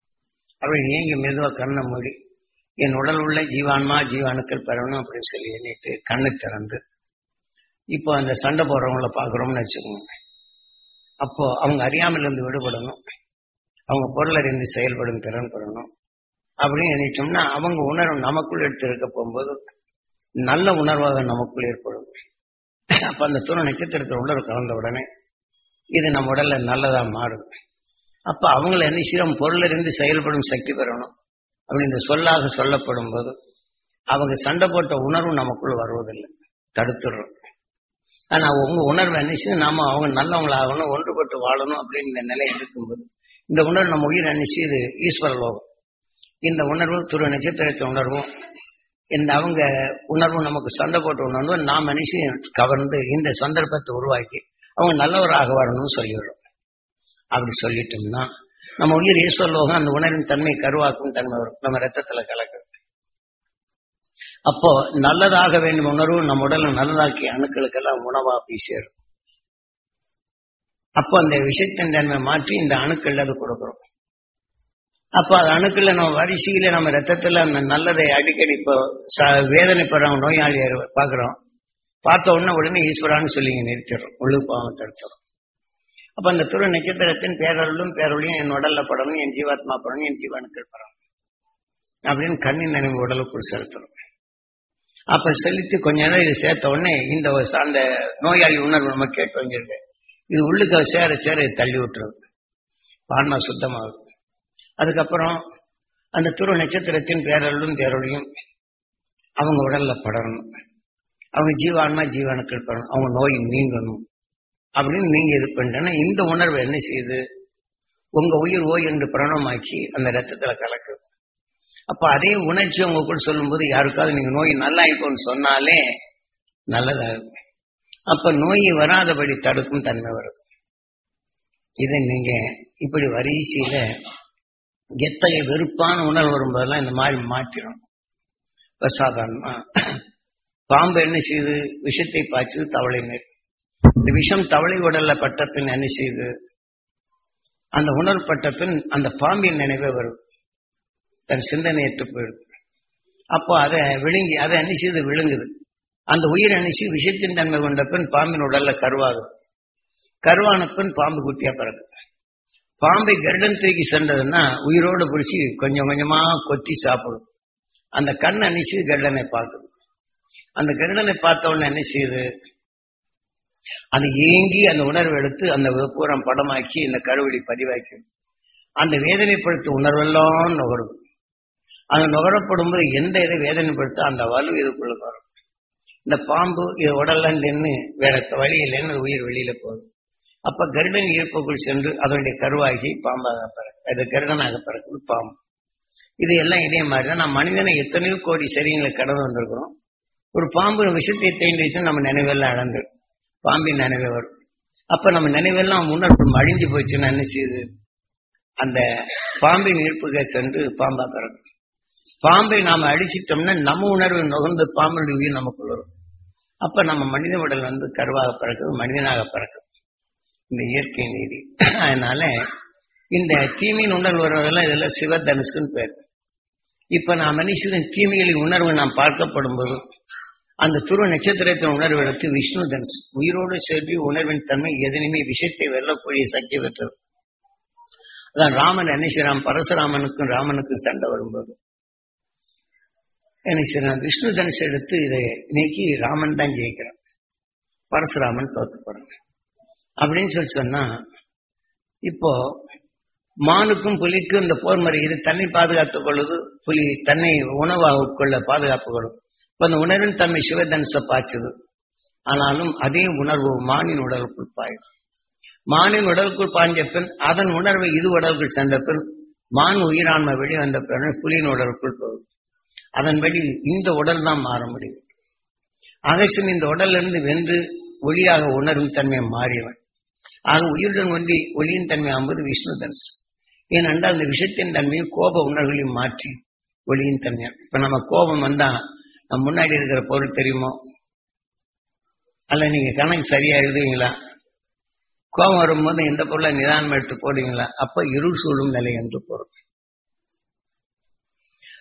அப்படி நீங்க மெதுவா கண்ணை மூடி என் உடல் உள்ள ஜீவான்மா ஜீவாணுக்கள் பெறணும் அப்படின்னு சொல்லி எண்ணிட்டு கண்ணை திறந்து இப்போ அந்த சண்டை போடுறவங்கள பார்க்குறோம்னு வச்சுக்கோங்க அப்போ அவங்க அறியாமல் இருந்து விடுபடணும் அவங்க பொருள் அறிந்து செயல்படும் திறன் பெறணும் அப்படின்னு நினைச்சோம்னா அவங்க உணர்வு நமக்குள் எடுத்து இருக்க போகும்போது நல்ல உணர்வாக நமக்குள் ஏற்படும் அப்ப அந்த துணை நட்சத்திரத்தில் உணர்வு கலந்த உடனே இது நம்ம உடல்ல நல்லதா மாறும் அப்ப அவங்கள என்ன செய்யும் பொருள் அறிந்து செயல்படும் சக்தி பெறணும் அப்படி இந்த சொல்லாக சொல்லப்படும் போது அவங்க சண்டை போட்ட உணர்வு நமக்குள் வருவதில்லை தடுத்துடுறோம் ஆனா உங்க உணர்வு என்ன செய்யும் நாம அவங்க நல்லவங்களாகணும் ஒன்றுபட்டு வாழணும் அப்படின்னு இந்த நிலை இருக்கும்போது இந்த உணர்வு நம்ம உயிர் என்ன செய்யுது ஈஸ்வர லோகம் இந்த உணர்வு துரு நட்சத்திரத்தை உணர்வும் இந்த அவங்க உணர்வு நமக்கு சண்டை போட்ட உணர்வு நாம் மனுஷன் கவர்ந்து இந்த சந்தர்ப்பத்தை உருவாக்கி அவங்க நல்லவராக வரணும்னு சொல்லிவிடும் அப்படி சொல்லிட்டோம்னா நம்ம உயிர் ஈஸ்வர லோகம் அந்த உணர்வின் தன்மை கருவாக்கும் தன்மை வரும் நம்ம ரத்தத்துல கலக்குது அப்போ நல்லதாக வேண்டும் உணர்வு நம்ம உடலை நல்லதாக்கி அணுக்களுக்கெல்லாம் உணவா போய் சேரும் அப்போ அந்த விஷயத்தின் தன்மை மாற்றி இந்த அணுக்கள் அது கொடுக்குறோம் அப்ப அது அணுக்கள்ல நம்ம வரிசையில நம்ம ரத்தத்துல அந்த நல்லதை அடிக்கடி இப்போ ச- வேதனைப்படுறவங்க நோயாளியை பாக்குறோம் பார்த்த உடனே உடனே ஈஸ்வரான்னு சொல்லி இங்க நிறுத்திடுறோம் முழு பாவம் தடுத்துறோம் அப்ப அந்த துரு நட்சத்திரத்தின் பேரருளும் பேரொழியும் என் உடல்ல படணும் என் ஜீவாத்மா படணும் என் ஜீவனுக்கள் படணும் அப்படின்னு கண்ணின் நினைவு உடலுக்குள் செலுத்துறோம் அப்ப செலுத்தி கொஞ்ச நேரம் இது சேர்த்த உடனே இந்த ஒரு ச- அந்த நோயாளி உணர்வு நம்ம கேட்டு வந்திருக்கு இது உள்ளுக்கு சேர சேர இது தள்ளி விட்டுறது பான்மா சுத்தமாகுது அதுக்கப்புறம் அந்த துரு நட்சத்திரத்தின் பேரருளும் பேரொழியும் அவங்க உடல்ல படரணும் அவங்க ஜீவான்மா ஜீவாணுக்கள் படணும் அவங்க நோய் நீங்கணும் அப்படின்னு நீங்க இது பண்றேன்னா இந்த உணர்வு என்ன செய்யுது உங்க உயிர் ஓய் என்று பிரணமாக்கி அந்த ரத்தத்துல கலக்குது அப்ப அதே உணர்ச்சி உங்களுக்குள் சொல்லும்போது யாருக்காவது நீங்க நோய் நல்லா இருக்கும்னு சொன்னாலே நல்லதா இருக்கும் அப்ப நோய் வராதபடி தடுக்கும் தன்மை வருது இதை நீங்க இப்படி வரிசையில எத்தகைய வெறுப்பான உணர்வு வரும்போதெல்லாம் இந்த மாதிரி மாற்றிடும் இப்ப சாதாரணமா பாம்பு என்ன செய்யுது விஷத்தை பாய்ச்சது தவளை மேல் இந்த விஷம் தவளை உடல்ல பட்ட பின் என்ன செய்யுது அந்த உணர்வு பட்ட பின் அந்த பாம்பின் நினைவே வரும் தன் சிந்தனையற்று போயிடுது அப்போ அதை விழுங்கி அதை என்ன செய்யுது விழுங்குது அந்த உயிர் அணிச்சு விஷத்தின் தன்மை கொண்ட பின் பாம்பின் உடல்ல கருவாகும் கருவான பின் பாம்பு குட்டியா பிறகு பாம்பை கருடன் தூக்கி சென்றதுன்னா உயிரோடு பிடிச்சி கொஞ்சம் கொஞ்சமா கொத்தி சாப்பிடும் அந்த கண் அணிச்சு கருடனை பார்க்குது அந்த கருடனை பார்த்த உடனே என்ன செய்யுது அது ஏங்கி அந்த உணர்வு எடுத்து அந்த பூரம் படமாக்கி இந்த கருவடி பதிவாக்கி அந்த வேதனைப்படுத்த உணர்வெல்லாம் நுகருது அந்த நுகரப்படும் போது எந்த இதை வேதனைப்படுத்த அந்த வலு இதுக்குள்ள வரும் இந்த பாம்பு இது உடல்ல நின்று வேற வழி இல்லைன்னு உயிர் வெளியில போகுது அப்ப கருடன் ஈர்ப்புக்குள் சென்று அதனுடைய கருவாகி பாம்பாக பிறகு அது கருடனாக பிறக்குது பாம்பு இது எல்லாம் இதே மாதிரி தான் நம்ம மனிதனை எத்தனையோ கோடி சரியங்களை கடந்து வந்திருக்கிறோம் ஒரு பாம்பு விஷத்தை தேய்ந்துச்சு நம்ம நினைவெல்லாம் இழந்து பாம்பின் நினைவு வரும் அப்ப நம்ம நினைவெல்லாம் உணர்வு அழிஞ்சு போச்சுன்னா என்ன செய்யுது அந்த பாம்பின் ஈர்ப்புக சென்று பாம்பா பிறக்கும் பாம்பை நாம அடிச்சிட்டோம்னா நம்ம உணர்வு நுகர்ந்து பாம்பினுடைய உயிர் நமக்குள்ள வரும் அப்ப நம்ம மனித உடல் வந்து கருவாக பிறக்குது மனிதனாக பிறக்குது இந்த இயற்கை நீதி அதனால இந்த தீமையின் உணர்வு வருவதெல்லாம் இதெல்லாம் சிவதனுசுன்னு பேர் இப்ப நான் மனுஷரின் தீமைகளின் உணர்வு நாம் பார்க்கப்படும் போது அந்த துருவ நட்சத்திரத்தின் உணர்வு எடுத்து விஷ்ணு தனுசு உயிரோடு சேர்த்து உணர்வின் தன்மை எதனையுமே விஷயத்தை வெல்லக்கூடிய சக்தி பெற்றது அதான் ராமன் என்ன செய்யறான் பரசுராமனுக்கும் ராமனுக்கும் சண்டை வரும்போது என்ன செய்யறான் விஷ்ணு தனுசு எடுத்து இதை இன்னைக்கு ராமன் தான் ஜெயிக்கிறான் பரசுராமன் தோத்து போறான் அப்படின்னு சொல்லி சொன்னா இப்போ மானுக்கும் புலிக்கும் இந்த போர் முறை இது தன்னை பாதுகாத்துக் கொள்ளுது புலி தன்னை உணவாக உட்கொள்ள பாதுகாப்பு கொள்ளும் இப்ப அந்த உணர்வின் தன்மை சிவதனுச பாய்ச்சது ஆனாலும் அதே உணர்வு மானின் உடலுக்குள் பாயும் மானின் உடலுக்குள் பாய்ஞ்ச பின் அதன் உணர்வை இது உடலுக்குள் சென்ற பின் மான் உயிராண்மை வெளி வந்த பிறகு புலியின் உடலுக்குள் போகும் அதன்படி இந்த உடல் தான் மாற முடியும் அகசன் இந்த உடல்ல இருந்து வென்று ஒளியாக உணரும் தன்மை மாறியவன் ஆக உயிருடன் ஒன்றி ஒளியின் தன்மை ஆகும்போது விஷ்ணு தனுசு ஏனென்றால் அந்த விஷயத்தின் தன்மையை கோப உணர்வுகளையும் மாற்றி ஒளியின் தன்மை இப்ப நம்ம கோபம் வந்தா நம்ம முன்னாடி இருக்கிற பொருள் தெரியுமோ அல்ல நீங்க கணக்கு சரியா எழுதுவீங்களா கோபம் வரும்போது எந்த பொருளை நிதானம் எடுத்து போடுவீங்களா அப்ப இருள் சூழும் நிலை என்று பொருள்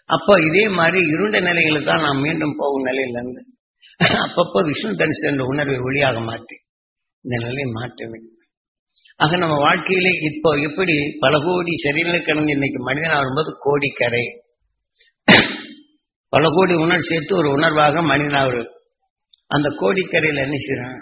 அப்போ இதே மாதிரி இருண்ட நிலைகளுக்கு தான் நாம் மீண்டும் போகும் நிலையில இருந்து அப்பப்போ விஷ்ணு தனுசு என்ற உணர்வை ஒளியாக மாற்றி இந்த நிலையை மாற்ற வேண்டும் ஆக நம்ம வாழ்க்கையிலே இப்போ எப்படி பல கோடி சரீரக்கணங்கு இன்னைக்கு மனிதன் வரும்போது கோடிக்கரை பல கோடி உணர்வு சேர்த்து ஒரு உணர்வாக மனிதனாக அந்த கோடிக்கரையில் என்ன செய்யறான்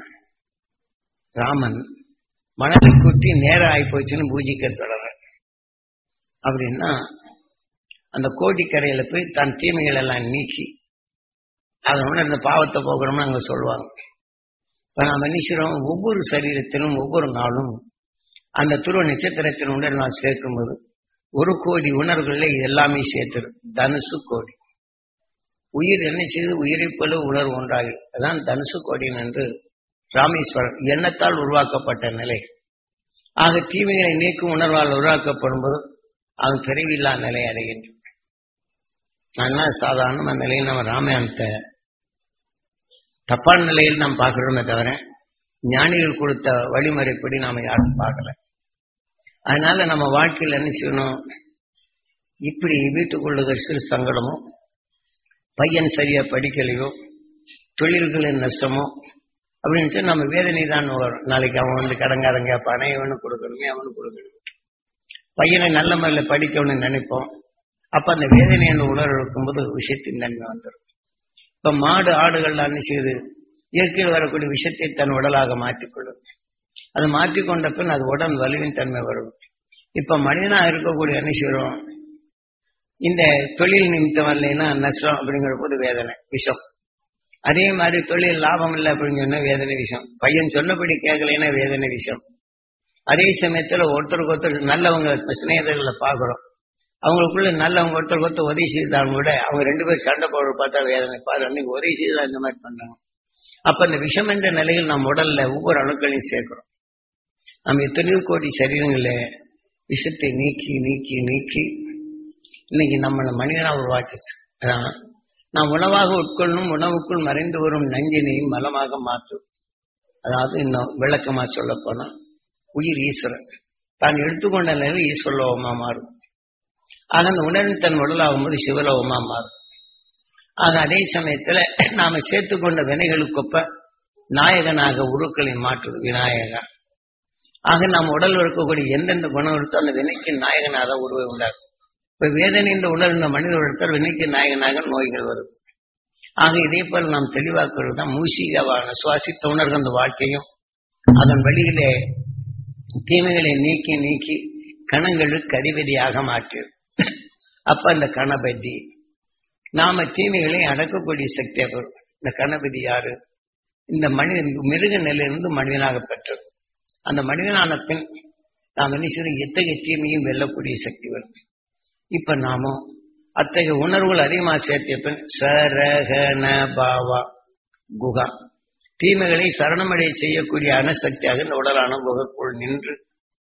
ராமன் மனதை குத்தி நேரம் ஆகி போச்சுன்னு பூஜிக்க தொடர அப்படின்னா அந்த கோடிக்கரையில போய் தன் தீமைகள் எல்லாம் நீக்கி அதனோட இந்த பாவத்தை போகணும்னு அங்க சொல்லுவாங்க இப்ப நாம என்ன செய்றோம் ஒவ்வொரு சரீரத்திலும் ஒவ்வொரு நாளும் அந்த துருவ நட்சத்திரத்தின் உணர்வு நான் சேர்க்கும்போது ஒரு கோடி உணர்வுகள்ல இது எல்லாமே சேர்த்துரு தனுசு கோடி உயிர் என்ன செய்து உயிரை போல உணர்வு ஒன்றாகி அதான் தனுசு கோடின் என்று ராமேஸ்வரன் எண்ணத்தால் உருவாக்கப்பட்ட நிலை ஆக தீமைகளை நீக்கும் உணர்வால் உருவாக்கப்படும் போது அது பிறவில்லா நிலை அடைகின்றன நல்லா சாதாரண நிலையில் நம்ம ராமாயணத்தை தப்பான நிலையில் நாம் பார்க்கிறோமே தவிர ஞானிகள் கொடுத்த வழிமுறைப்படி நாம யாரும் பார்க்கல அதனால நம்ம வாழ்க்கையில் என்ன செய்யணும் இப்படி வீட்டுக்குள்ள சிறு சங்கடமோ பையன் சரியா படிக்கலையோ தொழில்களின் நஷ்டமோ அப்படின்னு சொல்லி நம்ம வேதனை தான் வரும் நாளைக்கு அவன் வந்து கடங்காரங்க கேட்பானே இவனுக்கு கொடுக்கணுமே அவனுக்கு கொடுக்கணும் பையனை நல்ல முறையில் படிக்கணும்னு நினைப்போம் அப்ப அந்த வேதனையை உணர்வு இருக்கும்போது விஷயத்தின் தன்மை வந்துடும் இப்ப மாடு ஆடுகள்லாம் என்ன செய்யுது இயற்கையில் வரக்கூடிய விஷயத்தை தன் உடலாக மாற்றிக்கொள்ளும் அது மாற்றிக்கொண்ட பின் அது உடல் வலிவின் தன்மை வரும் இப்ப மனிதனா இருக்கக்கூடிய என்ன செய்யறோம் இந்த தொழில் நிமித்தம் இல்லைன்னா நஷ்டம் அப்படிங்கிற போது வேதனை விஷம் அதே மாதிரி தொழில் லாபம் இல்லை அப்படின்னு சொன்னா வேதனை விஷம் பையன் சொன்னபடி கேட்கலைன்னா வேதனை விஷம் அதே சமயத்துல ஒருத்தருக்கு ஒருத்தர் நல்லவங்க சிநேகிதர்களை பாக்குறோம் அவங்களுக்குள்ள நல்லவங்க ஒருத்தருக்கு ஒருத்தர் உதவி செய்தாலும் கூட அவங்க ரெண்டு பேரும் சண்டை போடுற பார்த்தா வேதனை பாரு அன்னைக்கு உதவி செய்தா இந்த மாதிரி பண்றாங்க அப்ப இந்த விஷம் என்ற நிலையில் நம்ம உடல்ல ஒவ்வொரு அணுக்களையும் சேர்க்கிறோம் நம்ம எத்தனையோ கோடி சரீரங்கள விஷத்தை நீக்கி நீக்கி நீக்கி இன்னைக்கு நம்மளை மனிதனா உருவாக்கிச்சு அதான் நாம் உணவாக உட்கொள்ளும் உணவுக்குள் மறைந்து வரும் நஞ்சினையும் மலமாக மாற்றும் அதாவது இன்னும் விளக்கமா சொல்ல போனா உயிர் ஈஸ்வரன் தான் எடுத்துக்கொண்ட நிலையில் ஈஸ்வரலோகமா மாறும் ஆக அந்த உணர்வு தன் உடலாகும் போது சிவலோகமா மாறும் ஆக அதே சமயத்துல நாம சேர்த்துக்கொண்ட வினைகளுக்கொப்ப நாயகனாக உருக்களை மாற்றுது விநாயகா ஆக நாம் உடல் இருக்கக்கூடிய எந்தெந்த குணம் இருக்கோ அந்த வினைக்கு நாயகனாக உருவை உண்டாகும் இப்ப வேதனை இந்த உணர்ந்த மனித உடத்தால் வினைக்கு நாயகனாக நோய்கள் வரும் ஆக இதே போல நாம் தெளிவாக்குறது தான் மூசிகவான சுவாசித்த உணர்ந்த அந்த வாழ்க்கையும் அதன் வழியிலே தீமைகளை நீக்கி நீக்கி கணங்களுக்கு அதிபதியாக மாற்றியது அப்ப அந்த கணபதி நாம தீமைகளை அடக்கக்கூடிய சக்தியாக வரும் இந்த கணபதி யாரு இந்த மனிதன் மிருக நிலையிலிருந்து மனிதனாக பெற்றது அந்த மனிதனான பின் நாம் என்ன செய்யணும் எத்தகைய தீமையும் வெல்லக்கூடிய சக்தி வரும் இப்ப நாம அத்தகைய உணர்வுகள் அதிகமாக சேர்த்திய பின் சரகன பாவா குகா தீமைகளை சரணமடைய செய்யக்கூடிய அணுசக்தியாக இந்த உடலான குகைக்குள் நின்று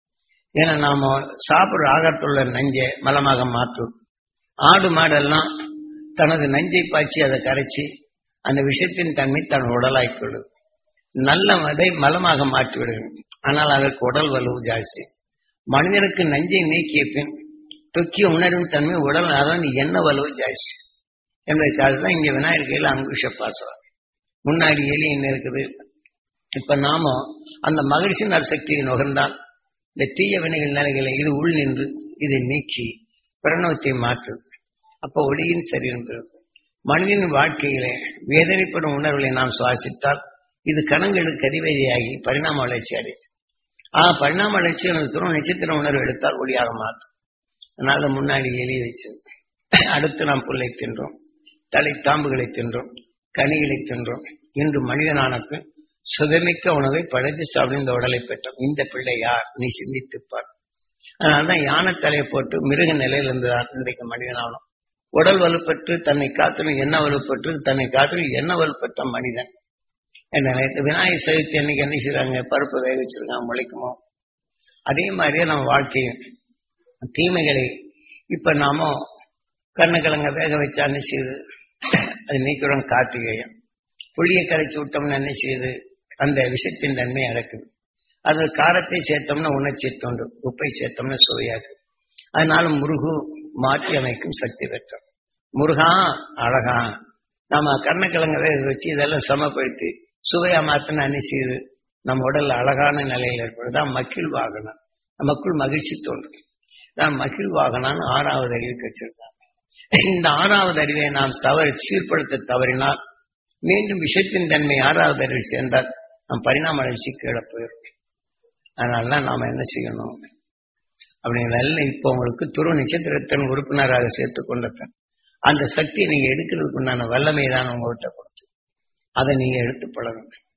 ஏன்னா நாம சாப்பிடுற ஆகாரத்துள்ள நஞ்சை மலமாக மாற்றும் ஆடு மாடெல்லாம் தனது நஞ்சை பாய்ச்சி அதை கரைச்சி அந்த விஷயத்தின் தன்மை தன் உடலாய்க்கொள்ளுது நல்ல மதை மலமாக மாற்றி விடுகிறது ஆனால் அதற்கு உடல் வலுவு ஜாஸ்தி மனிதனுக்கு நஞ்சை நீக்கிய பின் தொக்கிய உணர்வின் தன்மை உடல் அதான் என்ன வலுவு ஜாஸ்தி என்பதற்காக தான் இங்க விநாயகர் கையில் அங்குஷ பாசம் முன்னாடி எலி என்ன இருக்குது இப்ப நாம அந்த மகிழ்ச்சி நற்சக்தியை நுகர்ந்தால் இந்த தீய வினைகள் நிலைகளை இது உள் நின்று இதை நீக்கி பிரணவத்தை மாற்றுது அப்ப ஒளியின் சரீரம் பெறுது மனிதனின் வாழ்க்கையிலே வேதனைப்படும் உணர்வுகளை நாம் சுவாசித்தால் இது கணங்களுக்கு அதிபதியாகி பரிணாம வளர்ச்சி அடையுது ஆஹ் பரிணாம வளர்ச்சி எனக்கு துணை நட்சத்திர உணர்வு எடுத்தால் ஒளியாக மாற்றும் அதனால முன்னாடி எலி வச்சு அடுத்து நாம் புல்லை தின்றோம் தலை தாம்புகளை தின்றோம் கனிகளை தின்றோம் இன்று மனிதனான பின் சுதமிக்க உணவை படைத்து சாப்பிடும் இந்த உடலை பெற்றோம் இந்த பிள்ளை யார் நீ சிந்தித்துப்பார் அதனால்தான் யானை தலையை போட்டு மிருக நிலையில் இருந்துதான் இன்றைக்கு மனிதனானோம் உடல் வலுப்பெற்று தன்னை காத்திலும் என்ன வலுப்பெற்று தன்னை காத்திலும் என்ன வலுப்பெற்ற மனிதன் என்ன விநாயகர் சதுர்த்தி அன்னைக்கு என்ன செய்றாங்க பருப்பு வேக வச்சிருக்காங்க முளைக்குமோ அதே மாதிரியே நம்ம வாழ்க்கையும் தீமைகளை இப்ப நாம கண்ணுக்கிழங்க வேக வச்சா என்ன செய்யுது அது நீக்கிறோம் கார்த்திகேயம் புளியை கரைச்சி விட்டோம்னு என்ன செய்யுது அந்த விஷத்தின் தன்மை அடக்குது அது காரத்தை சேர்த்தோம்னா உணர்ச்சி தோன்று உப்பை சேர்த்தோம்னா சுவையாக்கு அதனால முருகு மாற்றி அமைக்கும் சக்தி பெற்றோம் முருகா அழகா நம்ம கண்ணக்கிழங்கதை வச்சு இதெல்லாம் சமப்படுத்தி சுவையா மாத்தின அணிசீது நம்ம உடல் அழகான நிலையில் ஏற்படுதான் மக்கில் வாகனம் நமக்குள் மகிழ்ச்சி தோன்றும் தான் மகிழ் வாகனான்னு ஆறாவது அறிவு வச்சிருக்காங்க இந்த ஆறாவது அறிவை நாம் தவறு சீர்படுத்த தவறினால் மீண்டும் விஷயத்தின் தன்மை ஆறாவது அறிவு சேர்ந்தால் நம் பரிணாம வளர்ச்சி கீழே போயிடும் அதனால நாம என்ன செய்யணும் அப்படிங்கிறதால இப்போ உங்களுக்கு துருவ நட்சத்திரத்தின் உறுப்பினராக சேர்த்து கொண்டப்பேன் அந்த சக்தியை நீங்க எடுக்கிறதுக்கு உண்டான வல்லமை தான் உங்கள்கிட்ட கொடுத்து அதை நீங்க எடுத்து பழகணும்